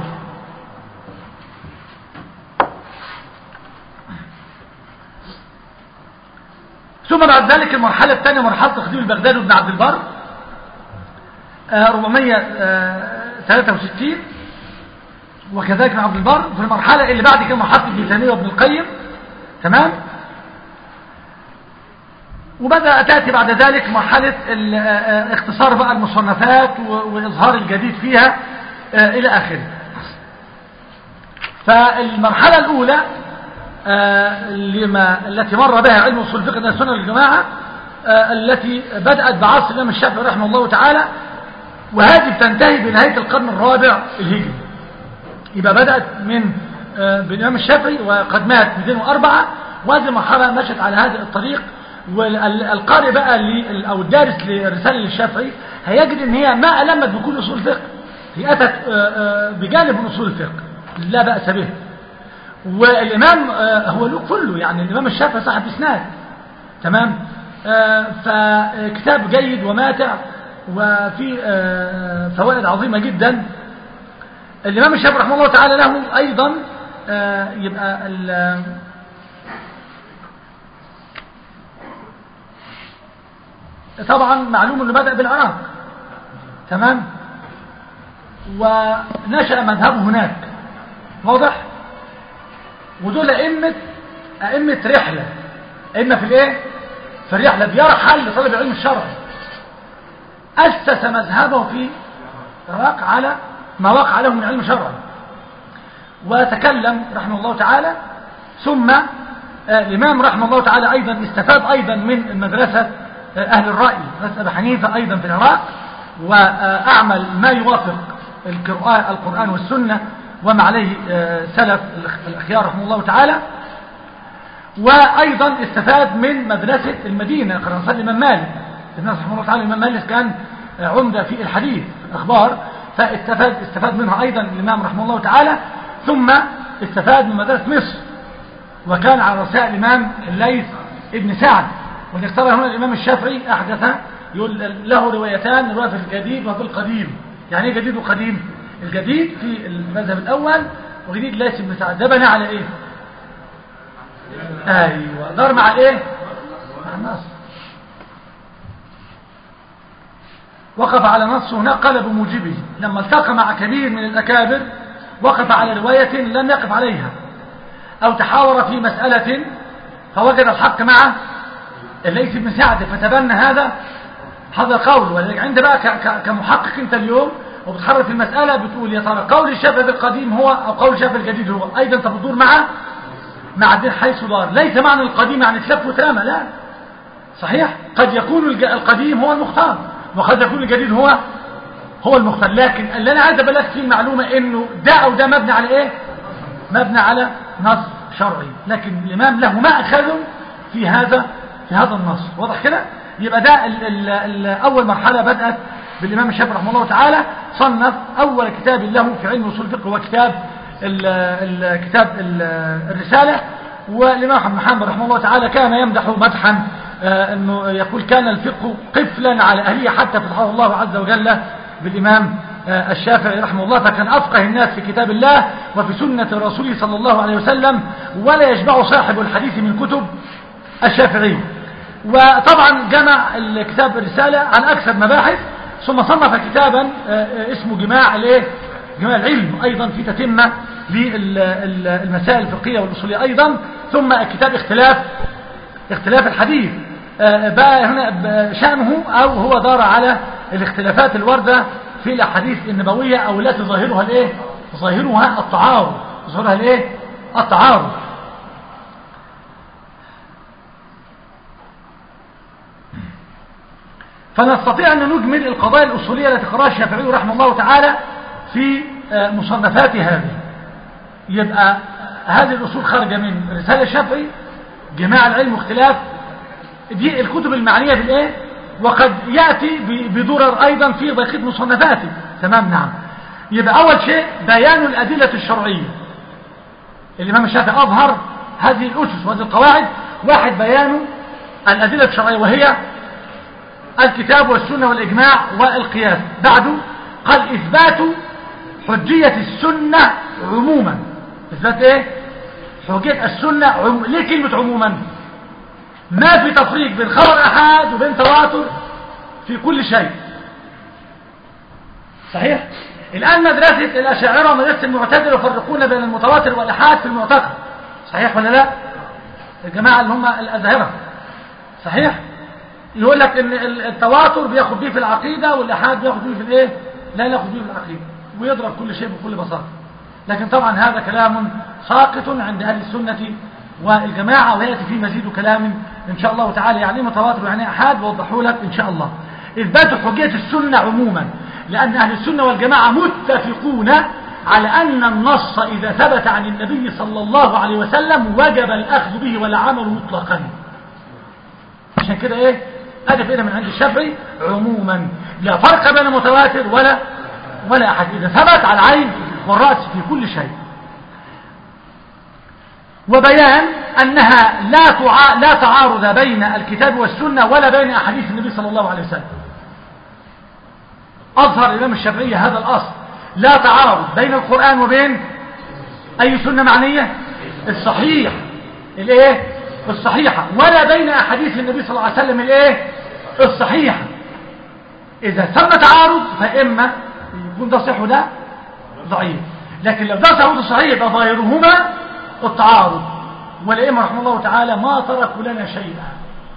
ثم بعد ذلك المرحلة الثانية مرحلة تقديم البغدادي بن عبد البر 463 وكذلك ابن عبد البر في المرحلة اللي بعد كده مرحلة ابن تيمية وابن القيم تمام وبدأ تأتي بعد ذلك مرحلة اختصار بقى المصنفات وإظهار الجديد فيها إلى آخره فالمرحلة الأولى لما التي مر بها علم اصول الفقه السنه والجماعه آه، التي بدأت بعصر الإمام الشافعي رحمه الله تعالى وهذه بتنتهي بنهاية القرن الرابع الهجري يبقى بدأت من آه، بالإمام الشافعي وقد مات 204 وهذه المرحلة مشت على هذا الطريق والقارئ بقى لل- أو الدارس للرسالة للشافعي هيجد إن هي ما ألمت بكل أصول الفقه هي أتت آه، آه، بجانب من أصول الفقه لا بأس به والإمام آه، هو له كله يعني الإمام الشافعي صاحب إسناد تمام آه، فكتاب جيد وماتع وفي آه، فوائد عظيمة جدا الإمام الشافعي رحمه الله تعالى له أيضا آه، يبقى ال- طبعا معلوم انه بدأ بالعراق تمام ونشأ مذهبه هناك واضح ودول أئمة أئمة رحلة أئمة في الإيه؟ في الرحلة بيرحل لطلب العلم الشرعي أسس مذهبه في العراق على ما وقع له من علم شرعي وتكلم رحمه الله تعالى ثم آه، الإمام رحمه الله تعالى أيضا استفاد أيضا من مدرسة آه، أهل الرأي مدرسة أبي حنيفة أيضا في العراق وأعمل ما يوافق القرآن, القرآن والسنة وما عليه آه، سلف الأخيار رحمه الله تعالى وأيضا استفاد من مدرسة المدينة قرنصان الإمام مالك الناس رحمه الله تعالى الإمام مالك كان عمدة في الحديث الأخبار فاستفاد استفاد منها أيضا الإمام رحمه الله تعالى ثم استفاد من مدرسة مصر وكان على رسائل الإمام الليث ابن سعد ونختار هنا الإمام الشافعي أحدث يقول له روايتان رواية في الجديد وفي القديم يعني ايه جديد وقديم الجديد في المذهب الأول وجديد ليس ابن سعد ده بنى على ايه ايوه دار مع الايه مع النص وقف على نص هنا قال بموجبه لما التقى مع كبير من الأكابر وقف على رواية لم يقف عليها أو تحاور في مسألة فوجد الحق معه الليث بن سعد فتبنى هذا هذا القول ولذلك عند بقى ك- ك- كمحقق انت اليوم وبتحرر في المسألة بتقول يا ترى قول الشافعي القديم هو أو قول الشافعي الجديد هو أيضا انت بتدور معه مع الدين حيث دار ليس معنى القديم يعني تلف وترمى لا صحيح قد يكون الج- القديم هو المختار وقد يكون الجديد هو هو المختار لكن اللي انا عايز ابلغ فيه المعلومه انه ده او ده مبني على ايه مبني على نص شرعي لكن الامام له ماخذ في هذا في هذا النص واضح كده يبقى ده ال ال ال اول مرحله بدات بالامام الشافعي رحمه الله تعالى صنف اول كتاب له في علم اصول الفقه هو كتاب ال ال كتاب ال الرساله والامام محمد حنبل رحمه الله تعالى كان يمدح مدحا آه، انه يقول كان الفقه قفلا على اهله حتى فتحه الله عز وجل بالامام آه، الشافعي رحمه الله فكان افقه الناس في كتاب الله وفي سنه رسوله صلى الله عليه وسلم ولا يشبع صاحب الحديث من كتب الشافعي وطبعا جمع الكتاب الرساله عن اكثر مباحث ثم صنف كتابا آه، آه، اسمه جماع الايه جماع العلم ايضا في تتمه للمسائل الفقهيه والاصوليه ايضا ثم كتاب اختلاف اختلاف الحديث آه، بقى هنا ب- شأنه أو هو دار على الاختلافات الواردة في الأحاديث النبوية أو التي ظاهرها الإيه؟ ظاهرها التعارض ظاهرها الإيه؟ التعارض فنستطيع أن نجمل القضايا الأصولية التي قرأها الشافعي رحمه الله تعالى في آه، مصنفات هذه يبقى هذه الأصول خارجة من رسالة الشافعي جماع العلم واختلاف دي الكتب المعنية بالإيه وقد يأتي ب- بدرر أيضا في بقية مصنفاته تمام نعم يبقى أول شيء بيان الأدلة الشرعية الإمام الشافعي أظهر هذه الأسس وهذه القواعد واحد بيان الأدلة الشرعية وهي الكتاب والسنة والإجماع والقياس بعده قال إثبات حجية السنة عموما إثبات إيه حجية السنة عم... ليه كلمة عموما ما في تفريق بين خبر أحد وبين تواتر في كل شيء صحيح الآن مدرسة الأشاعرة ومدرسة المعتزلة يفرقون بين المتواتر والأحاد في المعتقد صحيح ولا لا الجماعة اللي هم الأزهرة صحيح يقول لك ان التواتر بياخد بيه في العقيدة والإحاد بياخد بيه في الايه لا ياخد بيه في العقيدة ويضرب كل شيء بكل بساطة لكن طبعا هذا كلام ساقط عند أهل السنة والجماعة ويأتي فيه مزيد كلام ان شاء الله تعالى يعني ايه متواتر ويعني ايه احاد بوضحه لك ان شاء الله اثبات حجيه السنه عموما لان اهل السنه والجماعه متفقون على ان النص اذا ثبت عن النبي صلى الله عليه وسلم وجب الاخذ به والعمل مطلقا عشان كده ايه هدف هنا من عند الشافعي عموما لا فرق بين متواتر ولا ولا احد اذا ثبت على العين والراس في كل شيء وبيان أنها لا تع... لا تعارض بين الكتاب والسنة ولا بين أحاديث النبي صلى الله عليه وسلم أظهر الإمام الشافعي هذا الأصل لا تعارض بين القرآن وبين أي سنة معنية الصحيح الإيه الصحيحة ولا بين أحاديث النبي صلى الله عليه وسلم الإيه الصحيحة إذا تم تعارض فإما يكون ده صحيح وده ضعيف لكن لو ده صحيح وده صحيح يبقى ظاهرهما التعارض والائمه رحمه الله تعالى ما تركوا لنا شيئا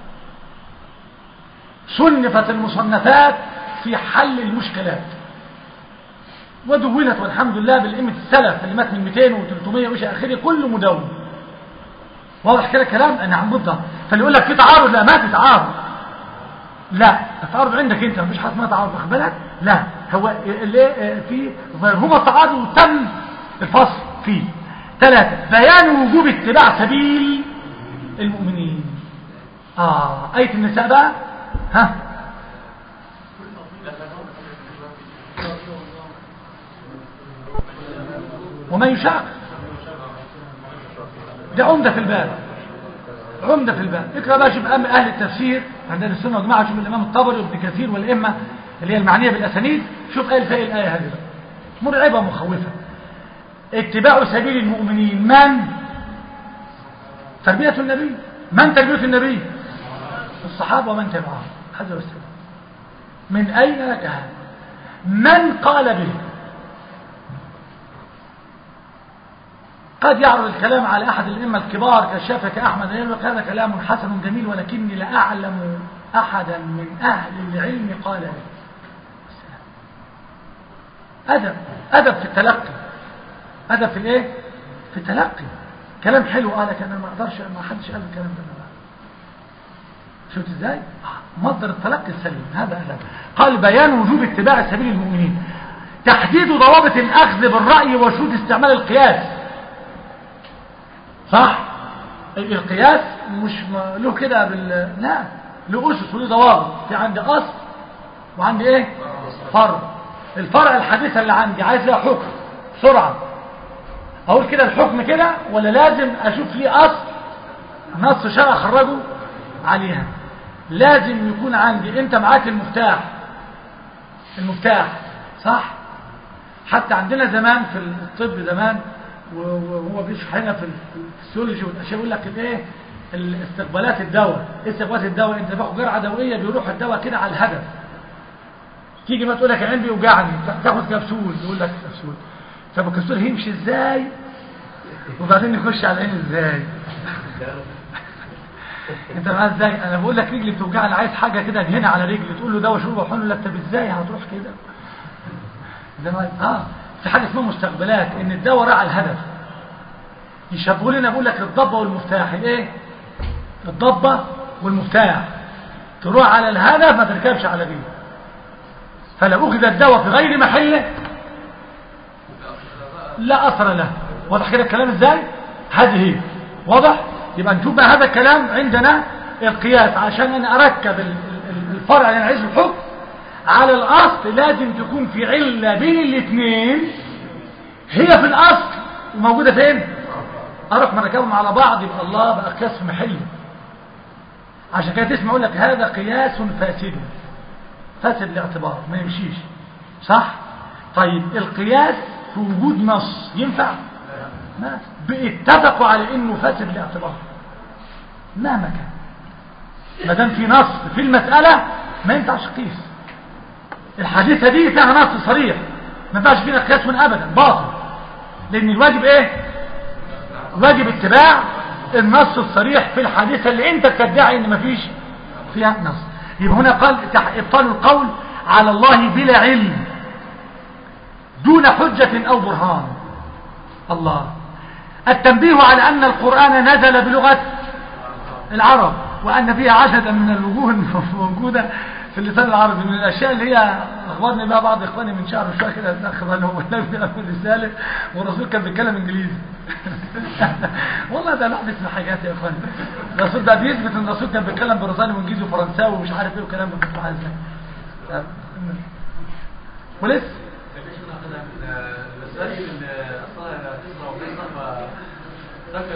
صنفت المصنفات في حل المشكلات ودونت والحمد لله بالأئمة السلف اللي مات من 200 و300 وإيش آخره كله مدون واضح كده الكلام أنا عم ضده فاللي يقول لك في تعارض لا ما في تعارض لا التعارض عندك انت مفيش حاجه اسمها تعارض واخد بالك لا هو اللي في ظاهرهما التعارض وتم الفصل فيه ثلاثة بيان وجوب اتباع سبيل المؤمنين آه آية النساء بقى ها وما يشاق ده عمدة في الباب عمدة في الباب اقرأ بقى شوف أهل التفسير عندنا السنة والجماعة شوف الإمام الطبري وابن كثير والإمة اللي هي المعنية بالأسانيد شوف قال فيها الآية هذه بقى مرعبة مخوفة اتباع سبيل المؤمنين من تربية النبي من تربية النبي الصحابة ومن تبعهم هذا هو السبب من أين لك هذا من قال به قد يعرض الكلام على أحد الأئمة الكبار كالشافعي كأحمد يقول لك هذا كلام حسن جميل ولكني لا أعلم أحدا من أهل العلم قال به أدب أدب في التلقي أدب في الإيه؟ في التلقي كلام حلو قال لك أنا ما أقدرش ما حدش قال الكلام ده شفت إزاي؟ مصدر التلقي السليم هذا أدب قال بيان وجوب اتباع سبيل المؤمنين تحديد ضوابط الأخذ بالرأي وشروط استعمال القياس صح القياس مش له كده بال لا له اسس وله ضوابط في عندي اصل وعندي ايه فرع الفرع الحديثه اللي عندي عايز لها حكم بسرعه اقول كده الحكم كده ولا لازم اشوف ليه اصل نص شرع اخرجه عليها لازم يكون عندي انت معاك المفتاح المفتاح صح حتى عندنا زمان في الطب زمان وهو بيشرح هنا في الفسيولوجي والاشياء يقول لك الايه استقبالات الدواء ايه استقبالات الدواء انت باخد جرعه دوائيه بيروح الدواء كده على الهدف تيجي ما تقول لك عين بيوجعني تاخد كبسول يقول لك كبسول طب الكبسول هيمشي ازاي وبعدين نخش على العين ازاي انت معايا ازاي انا بقول لك رجلي بتوجعني عايز حاجه كده هنا على رجلي تقول له دواء شرب وحلو لك طب ازاي هتروح كده ده اه في حاجه اسمها مستقبلات ان الدواء راعى الهدف يشبهوا لنا بقول لك الضبه والمفتاح الايه الضبه والمفتاح تروح على الهدف ما تركبش على دي فلو اخذ الدواء في غير محله لا اثر له واضح كده الكلام ازاي هذه هي واضح يبقى نشوف بقى هذا الكلام عندنا القياس عشان انا اركب الفرع اللي انا عايزه الحكم على الاصل لازم تكون في عله بين الاثنين هي في الاصل وموجوده فين اروح مركبهم على بعض يبقى الله بقى قياس في محله عشان كده تسمع يقول لك هذا قياس فاسد فاسد الاعتبار ما يمشيش صح طيب القياس في وجود نص ينفع ما اتفقوا على انه فاسد الاعتبار مهما كان ما دام في نص في المساله ما ينفعش قيس الحادثه دي فيها نص صريح ما ينفعش فينا قياس من ابدا باطل لان الواجب ايه واجب اتباع النص الصريح في الحادثه اللي انت بتدعي ان مفيش فيها نص يبقى هنا قال ابطال القول على الله بلا علم دون حجة او برهان الله التنبيه على ان القرآن نزل بلغة العرب وأن فيها عددا من الوجوه موجودة في اللسان العربي من الأشياء اللي هي أخبرني بها بعض إخواني من شهر وشوية كده أخبر هو لم رسالة والرسول كان بيتكلم إنجليزي والله ده الواحد يسمع حاجات يا إخواني الرسول ده بيثبت إن الرسول كان بيتكلم بريطاني وإنجليزي وفرنساوي ومش عارف إيه وكلام من بتسمعها إزاي ولسه المسائل اللي اصلا تزرع وتزرع ذكر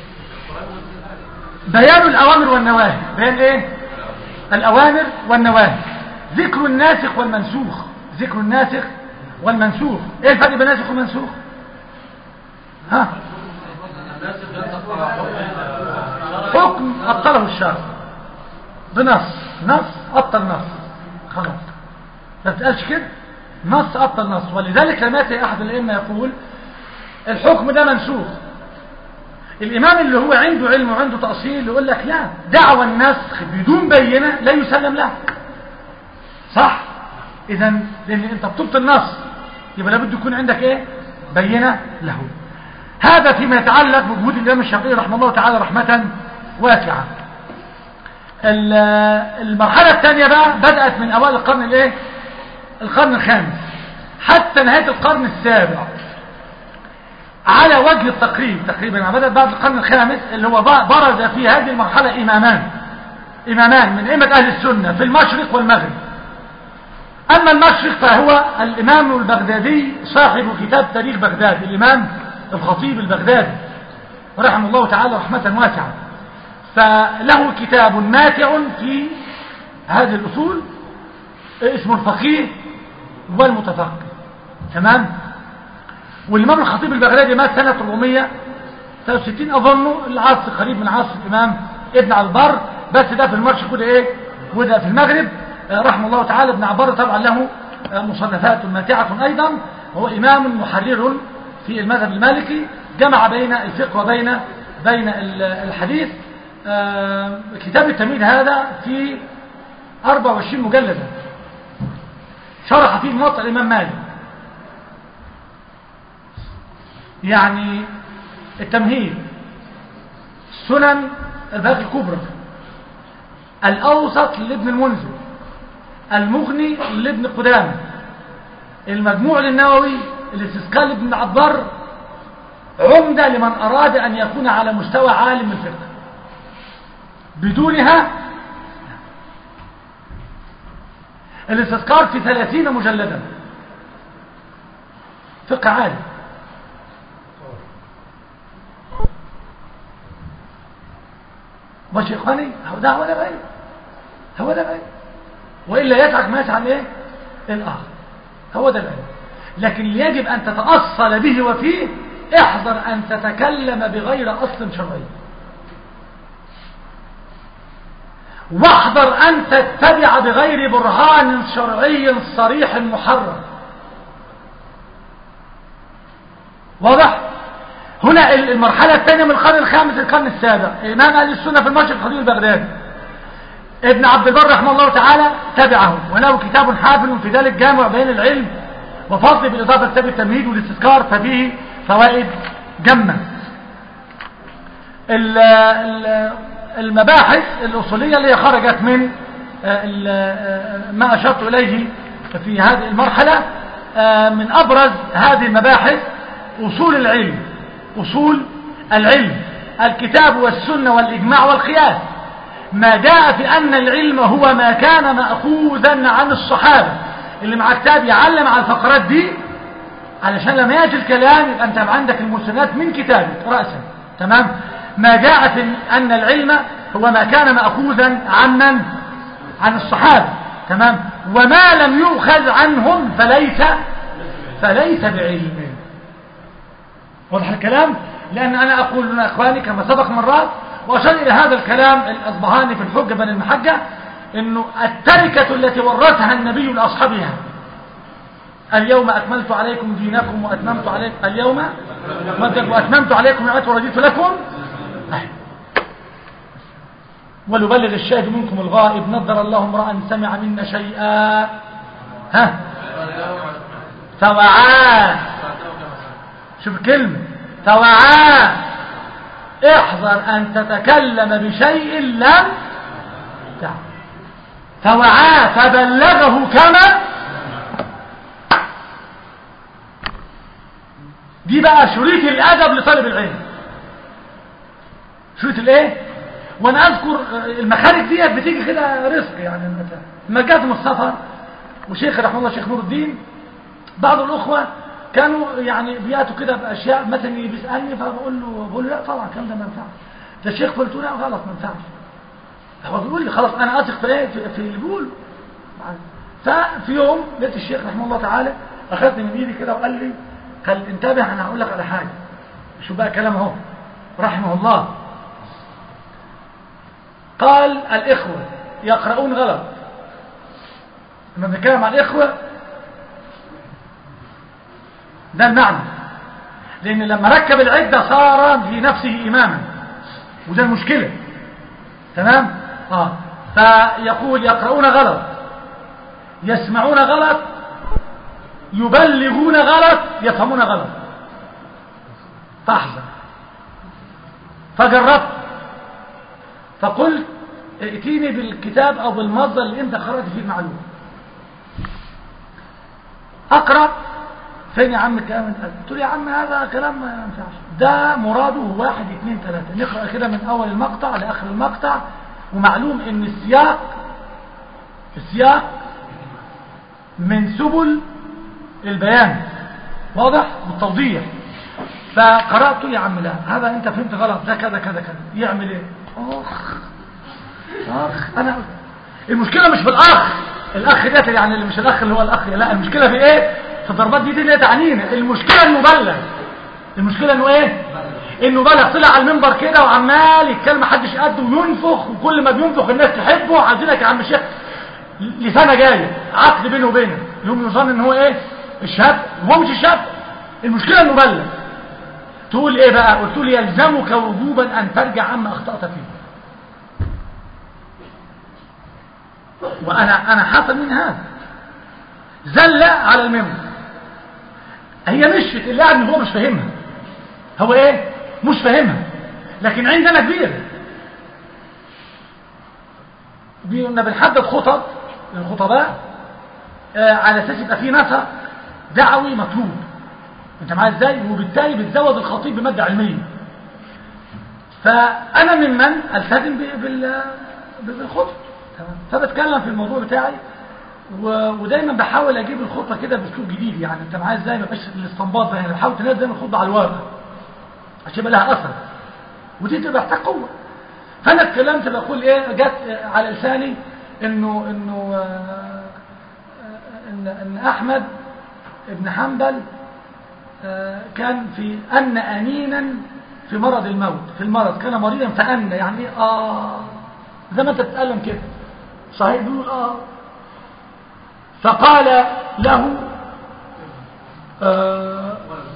بيان الأوامر والنواهي بيان إيه الأوامر والنواهي ذكر الناسخ والمنسوخ ذكر الناسخ والمنسوخ إيه الفرق بين الناسخ والمنسوخ ها الناس بينطق على حكم حكم أبطله الشرع بنص نص أبطل نص خلاص ما بتقالش كده نص أبطل نص ولذلك لما يأتي أحد الأئمة يقول الحكم ده منسوخ الإمام اللي هو عنده علم وعنده تأصيل يقول لك لا دعوى النسخ بدون بينة لا يسلم له صح إذا لأن أنت بتبطل النص يبقى لابد يكون عندك إيه بينة له هذا فيما يتعلق بوجود الإمام الشافعي رحمه الله تعالى رحمة واسعة ال- المرحلة الثانية بقى بدأت من أوائل القرن الإيه القرن الخامس حتى نهاية القرن السابع على وجه التقريب تقريبا بدأت بعد القرن الخامس اللي هو ب- برز في هذه المرحلة إمامان إمامان من أئمة أهل السنة في المشرق والمغرب أما المشرق فهو الإمام البغدادي صاحب كتاب تاريخ بغداد الإمام الخطيب البغدادي رحمه الله تعالى رحمة واسعة فله كتاب ماتع في هذه الأصول اسمه الفقيه والمتفقه تمام والإمام الخطيب البغدادي مات سنة 463 أظنه العصر قريب من عصر الإمام ابن البر بس ده في المشرق وده إيه وده في المغرب آه، رحمه الله تعالى ابن عبر طبعا له آه، مصنفات ماتعة أيضا هو إمام محرر في المذهب المالكي جمع بين الفقه وبين بين ال- الحديث آه، كتاب التمهيد هذا في 24 مجلدا شرح فيه موطأ الإمام مالك يعني التمهيد سنن الباقي الكبرى الأوسط لابن المنذر المغني لابن قدامة المجموع للنووي الاستسقاء لابن عبار عمدة لمن أراد أن يكون على مستوى عالم الفقه بدونها الاستذكار في ثلاثين مجلدا فقه عالي ماشي يا اخواني هو ده هو ده بقى هو ده بقى والا يتعك ما يتعب ايه الاخر هو ده بقى لكن يجب ان تتاصل به وفيه احذر ان تتكلم بغير اصل شرعي واحذر ان تتبع بغير برهان شرعي صريح محرم واضح هنا المرحلة الثانية من القرن الخامس للقرن السابع إمام أهل السنة في المشرق الخطيب البغدادي ابن عبد البر رحمه الله تعالى تبعه وله كتاب حافل في ذلك جامع بين العلم وفضل بالإضافة كتاب التمهيد والاستذكار ففيه فوائد جمة ال- ال- المباحث الأصولية اللي هي خرجت من آه، ال- آه، ما أشرت إليه في هذه المرحلة آه، من أبرز هذه المباحث أصول العلم أصول العلم الكتاب والسنة والإجماع والقياس ما جاء في أن العلم هو ما كان مأخوذا عن الصحابة اللي مع كتاب يعلم على الفقرات دي علشان لما يأتي الكلام يبقى أنت عندك المسندات من كتابك رأسا تمام ما جاء في أن العلم هو ما كان مأخوذا عن من عن الصحابة تمام وما لم يؤخذ عنهم فليس فليس بعلم واضح الكلام لأن أنا أقول لنا إخواني كما سبق مرات وأشار إلى هذا الكلام الأصبهاني في الحجة بن المحجة أنه التركة التي ورثها النبي لأصحابها اليوم أكملت عليكم دينكم وأتممت عليكم اليوم وأتممت عليكم نعمتي ورضيت لكم ولبلغ الشاهد منكم الغائب نظر الله امرأ سمع منا شيئا ها فوعاه شوف كلمة فوعاه احذر أن تتكلم بشيء لم فوعاه فبلغه كما دي بقى شريط الادب لطالب العلم شريط الايه وانا اذكر المخارج ديت بتيجي كده رزق يعني لما جات من السفر وشيخ رحمه الله شيخ نور الدين بعض الاخوه كانوا يعني بياتوا كده باشياء مثلا بيسالني فبقول له بقول له لا طبعا الكلام ده ما ينفعش ده الشيخ قلت له لا غلط ما ينفعش هو بيقول لي خلاص انا اثق في ايه في, في اللي بيقوله ففي يوم لقيت الشيخ رحمه الله تعالى اخذني من ايدي كده وقال لي قال انتبه انا هقول لك على حاجه شو بقى كلام اهو رحمه الله قال الاخوه يقرؤون غلط لما بنتكلم عن الاخوه ده المعنى لان لما ركب العده صار في نفسه اماما وده المشكله تمام اه فيقول يقرؤون غلط يسمعون غلط يبلغون غلط يفهمون غلط فاحذر فجربت فقلت ائتيني بالكتاب او بالمصدر اللي انت قرأت فيه المعلومة اقرأ فين يا عم الكلام ده قلت له يا عم هذا كلام ما ينفعش ده مراده واحد اثنين ثلاثة نقرأ كده من اول المقطع لاخر المقطع ومعلوم ان السياق السياق من سبل البيان واضح والتوضيح فقرأت يا عم لا هذا انت فهمت غلط ده كذا كذا كذا يعمل ايه اخ اخ انا المشكلة مش في الاخ الاخ ده يعني اللي مش الاخ اللي هو الاخ لا المشكلة في ايه في الضربات دي دي اللي تعنينا المشكلة انه بلغ المشكلة انه ايه انه بلغ طلع على المنبر كده وعمال يتكلم محدش قده وينفخ وكل ما بينفخ الناس تحبه عايزينك يا عم الشيخ لسانه جايه عقد بينه وبينه يوم يظن ان هو ايه الشاب هو مش الشاب المشكله انه بلغ تقول ايه بقى قلت له يلزمك وجوبا ان ترجع عما اخطات فيه وانا انا حاصل من هذا زل على المنبر هي مشت اللي قاعد هو مش فاهمها هو ايه مش فاهمها لكن عندنا كبير كنا بنحدد خطط للخطباء آه على اساس يبقى في نسق دعوي مطلوب انت معايا ازاي وبالتالي بتزود الخطيب بماده علميه فانا ممن التزم بال بالخطب تمام فبتكلم في الموضوع بتاعي و... ودايما بحاول اجيب الخطه كده باسلوب جديد يعني انت معايا ازاي ما بقاش الاستنباط ده يعني بحاول تنزل الخطبه على الواقع عشان يبقى لها اثر ودي تبقى محتاج قوه فانا اتكلمت بقول ايه جت على لساني انه انه آه ان ان احمد ابن حنبل آه كان في ان انينا في مرض الموت في المرض كان مريضا فان يعني ايه اه زي ما انت بتتكلم كده صحيح بيقول اه فقال له آه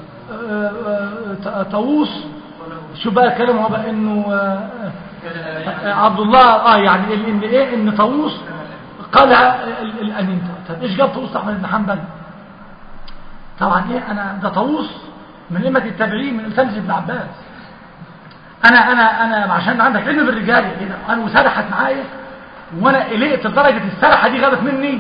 طاووس شو بقى كلامه بقى انه عبد الله اه يعني ان ايه ان طاووس قالها الامين طب ايش جاب طاووس احمد بن حنبل طبعا ايه انا ده طاووس من ائمه التابعين من تلميذ ابن عباس انا انا انا عشان عندك علم بالرجال كده انا وسرحت معايا وانا قلقت لدرجه السرحه دي غابت مني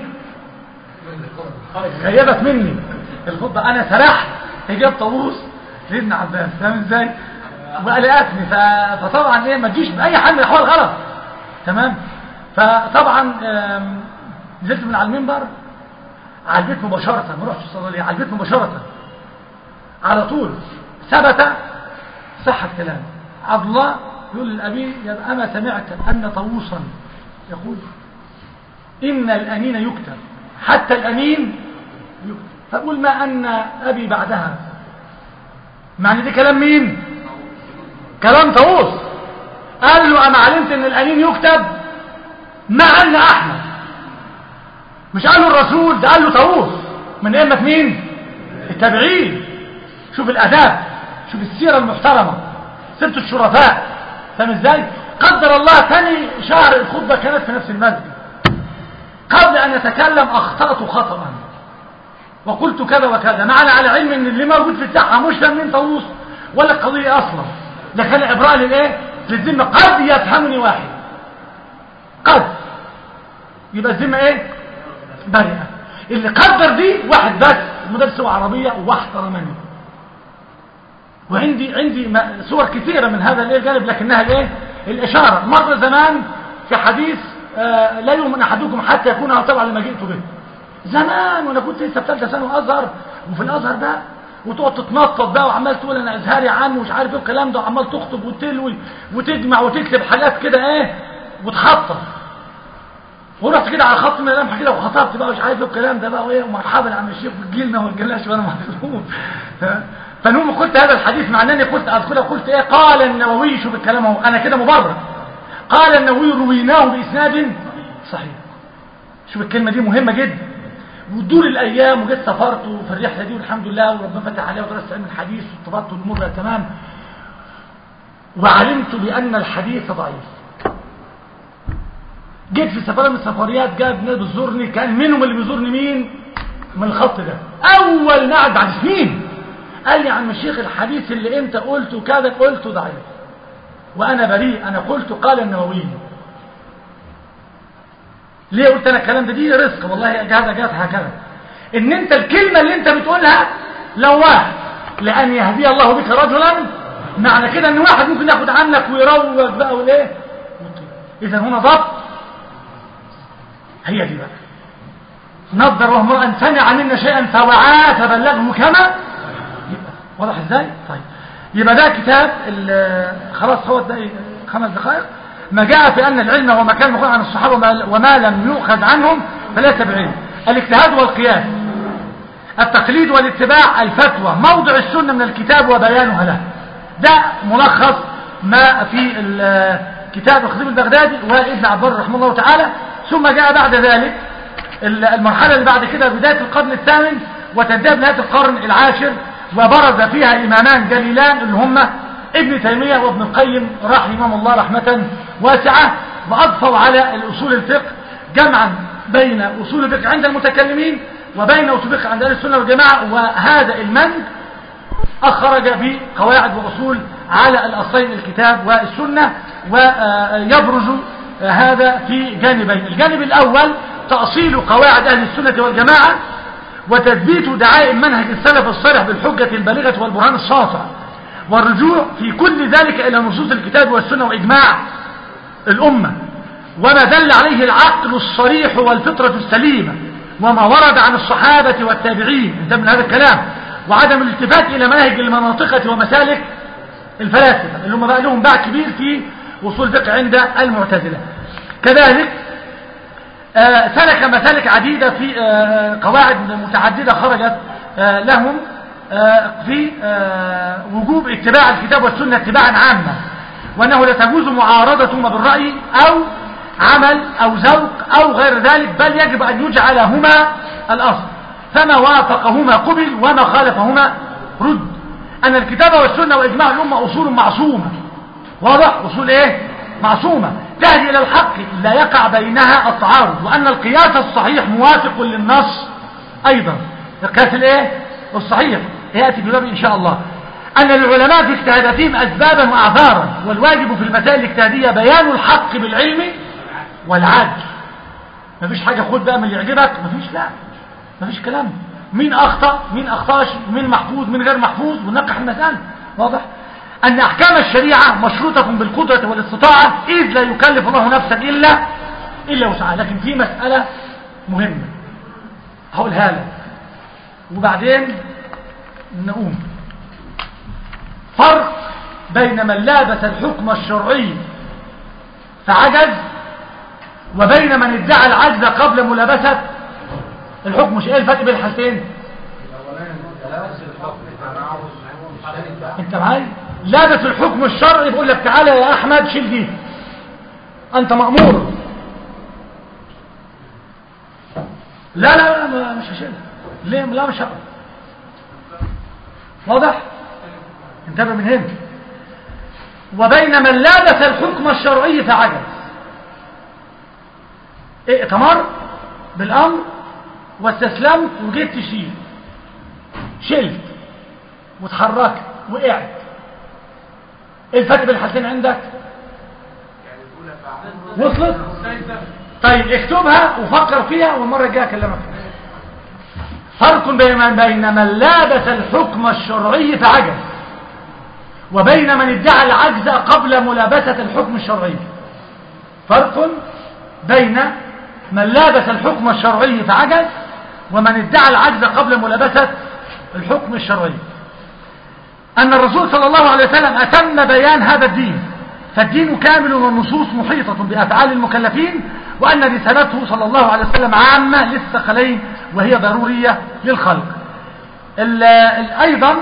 غيبت مني الخطبه انا سرحت اجاب طاووس لابن عباس فاهم ازاي وقلقتني فطبعا ايه ما تجيش باي حال من الاحوال غلط تمام فطبعا نزلت من على المنبر على البيت مباشرة ما رحتش الصلاة على البيت مباشرة على طول ثبت صحة كلامه عبد الله يقول للأبي يا أما سمعت أن طاووسا يقول إن الأنين يكتب حتى الأنين يكتب فقول ما أن أبي بعدها معنى دي كلام مين كلام طاووس قال له أما علمت أن الأنين يكتب ما أن أحمد مش قال له الرسول ده قال له طاووس من أئمة مين التابعين شوف الأداب شوف السيرة المحترمة سيرة الشرفاء فاهم ازاي قدر الله ثاني شهر الخطبة كانت في نفس المسجد قبل أن يتكلم أخطأت خطأ وقلت كذا وكذا معنا على علم ان اللي موجود في الساحة مش فاهم مين طاووس ولا القضية أصلا ده كان إبراء للإيه للذمة قد يفهمني واحد قد يبقى الذمه ايه بريئه اللي قدر دي واحد بس مدرس لغه عربيه واحترمني وعندي عندي م- صور كثيره من هذا الايه الجانب لكنها الايه الاشاره مر زمان في حديث آه لا يؤمن احدكم حتى يكون تبعا لما جئت به زمان وانا كنت لسه في ثالثه ثانوي ازهر وفي الازهر ده وتقعد تتنطط بقى وعمال تقول انا ازهري عنه ومش عارف ايه الكلام ده وعمال تخطب وتلوي وتجمع وتكتب حاجات كده ايه وتخطط ورحت كده على خط من القمح كده وخطبت بقى مش عارف ايه الكلام ده بقى وايه ومرحبا يا عم الشيخ وتجيلنا وما تجيلناش وانا محظوظ فالمهم قلت هذا الحديث مع انني قلت اذكره قلت ايه قال النووي شوف الكلام اهو انا كده مبرر قال النووي رويناه باسناد صحيح شوف الكلمه دي مهمه جدا ودور الايام وجيت سافرت في الرحله دي والحمد لله وربنا فتح عليها ودرست علم الحديث وارتبطت الامور بقت تمام وعلمت بان الحديث ضعيف جيت في سفريه من السفريات جاب ناس بتزورني كان منهم اللي بيزورني مين من الخط ده اول ما قعد بعد سنين قال لي يا عم الشيخ الحديث اللي انت قلته كذا قلته ضعيف وانا بريء انا قلت قال النووي ليه قلت انا الكلام ده دي رزق والله جهازه جات هكذا ان انت الكلمه اللي انت بتقولها لو واحد لان يهدي الله بك رجلا معنى كده ان واحد ممكن ياخد عنك ويروج بقى والايه اذا هنا ضبط هي دي بقى نظر وهو ان سمع منا شيئا فوعاه فبلغه كما يبقى واضح ازاي طيب يبقى ده كتاب ال- خلاص هو ده خمس دقائق ما جاء في ان العلم هو ما كان مخوض عن الصحابه وما- وما لم يؤخذ عنهم فليس بعلم الاجتهاد والقياس التقليد والاتباع الفتوى موضع السنه من الكتاب وبيانها له ده ملخص ما في ال- كتاب الخطيب البغدادي وابن عبد البر رحمه الله تعالى ثم جاء بعد ذلك ال- المرحلة اللي بعد كده بداية القرن الثامن وتنتهي بنهاية القرن العاشر وبرز فيها إمامان جليلان اللي هما ابن تيمية وابن القيم رحمهم الله رحمة واسعة وأضفوا على الأصول الفقه جمعا بين أصول الفقه عند المتكلمين وبين أصول الفقه عند أهل السنة والجماعة وهذا المنج أخرج بقواعد وأصول على الأصلين الكتاب والسنة ويبرز هذا في جانبين الجانب الأول تأصيل قواعد أهل السنة والجماعة وتثبيت دعائم منهج السلف الصالح بالحجة البالغة والبرهان الساطع والرجوع في كل ذلك إلى نصوص الكتاب والسنة وإجماع الأمة وما دل عليه العقل الصريح والفطرة السليمة وما ورد عن الصحابة والتابعين انت من هذا الكلام وعدم الالتفات إلى مناهج المناطقة ومسالك الفلاسفة اللي هم بقى لهم باع كبير في وصول الفقه عند المعتزلة كذلك آه، سلك مسالك عديدة في آه، قواعد متعددة خرجت آه، لهم آه، في آه، وجوب اتباع الكتاب والسنة اتباعا عاما وأنه لا تجوز معارضتهما بالرأي أو عمل أو ذوق أو غير ذلك بل يجب أن يجعل هما الأصل فما وافقهما قبل وما خالفهما رد أن الكتاب والسنة وإجماع الأمة أصول معصومة واضح أصول إيه معصومة تهدي إلى الحق لا يقع بينها التعارض وأن القياس الصحيح موافق للنص أيضا القياس الإيه الصحيح يأتي بباب إن شاء الله أن للعلماء في اجتهاداتهم أسبابا وأعذارا والواجب في المسائل الاجتهادية بيان الحق بالعلم والعدل مفيش حاجة خد بقى من اللي يعجبك مفيش لا مفيش كلام مين أخطأ مين أخطاش مين محفوظ مين غير محفوظ ونقح المسألة واضح أن أحكام الشريعة مشروطة بالقدرة والاستطاعة إذ لا يكلف الله نفسا إلا إلا وسعها لكن في مسألة مهمة هقولها لك وبعدين نقوم فرق بين من لابس الحكم الشرعي فعجز وبين من ادعى العجز قبل ملابسة الحكم مش ايه الفرق بين الحالتين انت معايا لابس الحكم الشرعي بيقول لك تعالى يا احمد شيل دي انت مأمور لا لا لا ما- مش هشيلها ليه لا مش هقدر واضح انتبه من هنا وبين من لابس الحكم الشرعي فعجز ايه تمر بالامر واستسلمت وجيت تشيل شلت وتحركت وقعت ايه الفرق بين الحالتين عندك وصلت طيب اكتبها وفكر فيها والمرة الجاية اكلمك فيها فرق بين بين من لابس الحكم الشرعي فعجز وبين من ادعى العجز قبل ملابسة الحكم الشرعي فرق بين من لابس الحكم الشرعي فعجز ومن ادعى العجز قبل ملابسة الحكم الشرعي أن الرسول صلى الله عليه وسلم أتم بيان هذا الدين فالدين كامل والنصوص محيطة بأفعال المكلفين وأن رسالته صلى الله عليه وسلم عامة للثقلين وهي ضرورية للخلق ال ال أيضا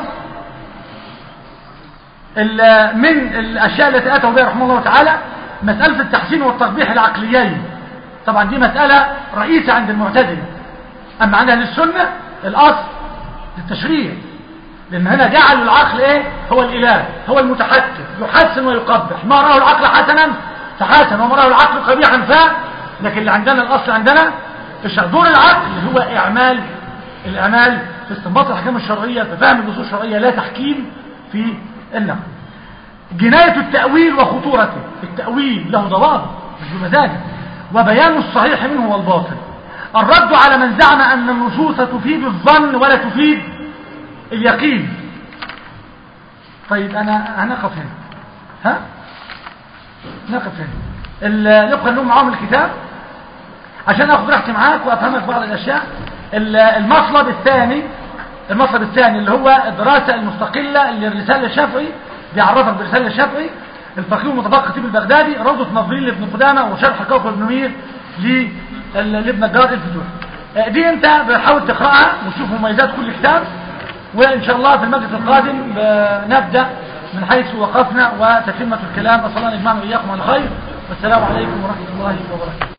ال من الأشياء التي أتوا بها رحمه الله تعالى مسألة التحسين والتقبيح العقليين طبعا دي مسألة رئيسة عند المعتزلة أما عند أهل السنة الأصل للتشريع لأن هنا جعلوا العقل إيه هو الإله هو المتحكم يحسن ويقبح ما رأى العقل حسنا فحسن وما رأى العقل قبيحا ف لكن اللي عندنا الأصل عندنا الشرع دور العقل هو إعمال الأعمال في استنباط الأحكام الشرعية في فهم النصوص الشرعية لا تحكيم في النقل جناية التأويل وخطورته التأويل له ضوابط مش بمزاجه وبيان الصحيح منه والباطل الرد على من زعم أن النصوص تفيد الظن ولا تفيد اليقين طيب أنا هنقف هنا ها نقف هنا نبقى نقوم معاهم الكتاب عشان اخد راحتي معاك وافهمك بعض الاشياء المطلب الثاني المطلب الثاني اللي هو الدراسة المستقلة للرسالة الشافعي بيعرفك برسالة الشافعي الفقيه المتفقه خطيب البغدادي روضة نظرين لابن قدامة وشرح كوكب ابن منير لابن الجار الفتوح دي انت بتحاول تقرأها وتشوف مميزات كل كتاب وان شاء الله في المجلس القادم نبدأ من حيث وقفنا وتتمة الكلام أصلا نجمعنا إياكم على خير والسلام عليكم ورحمة الله وبركاته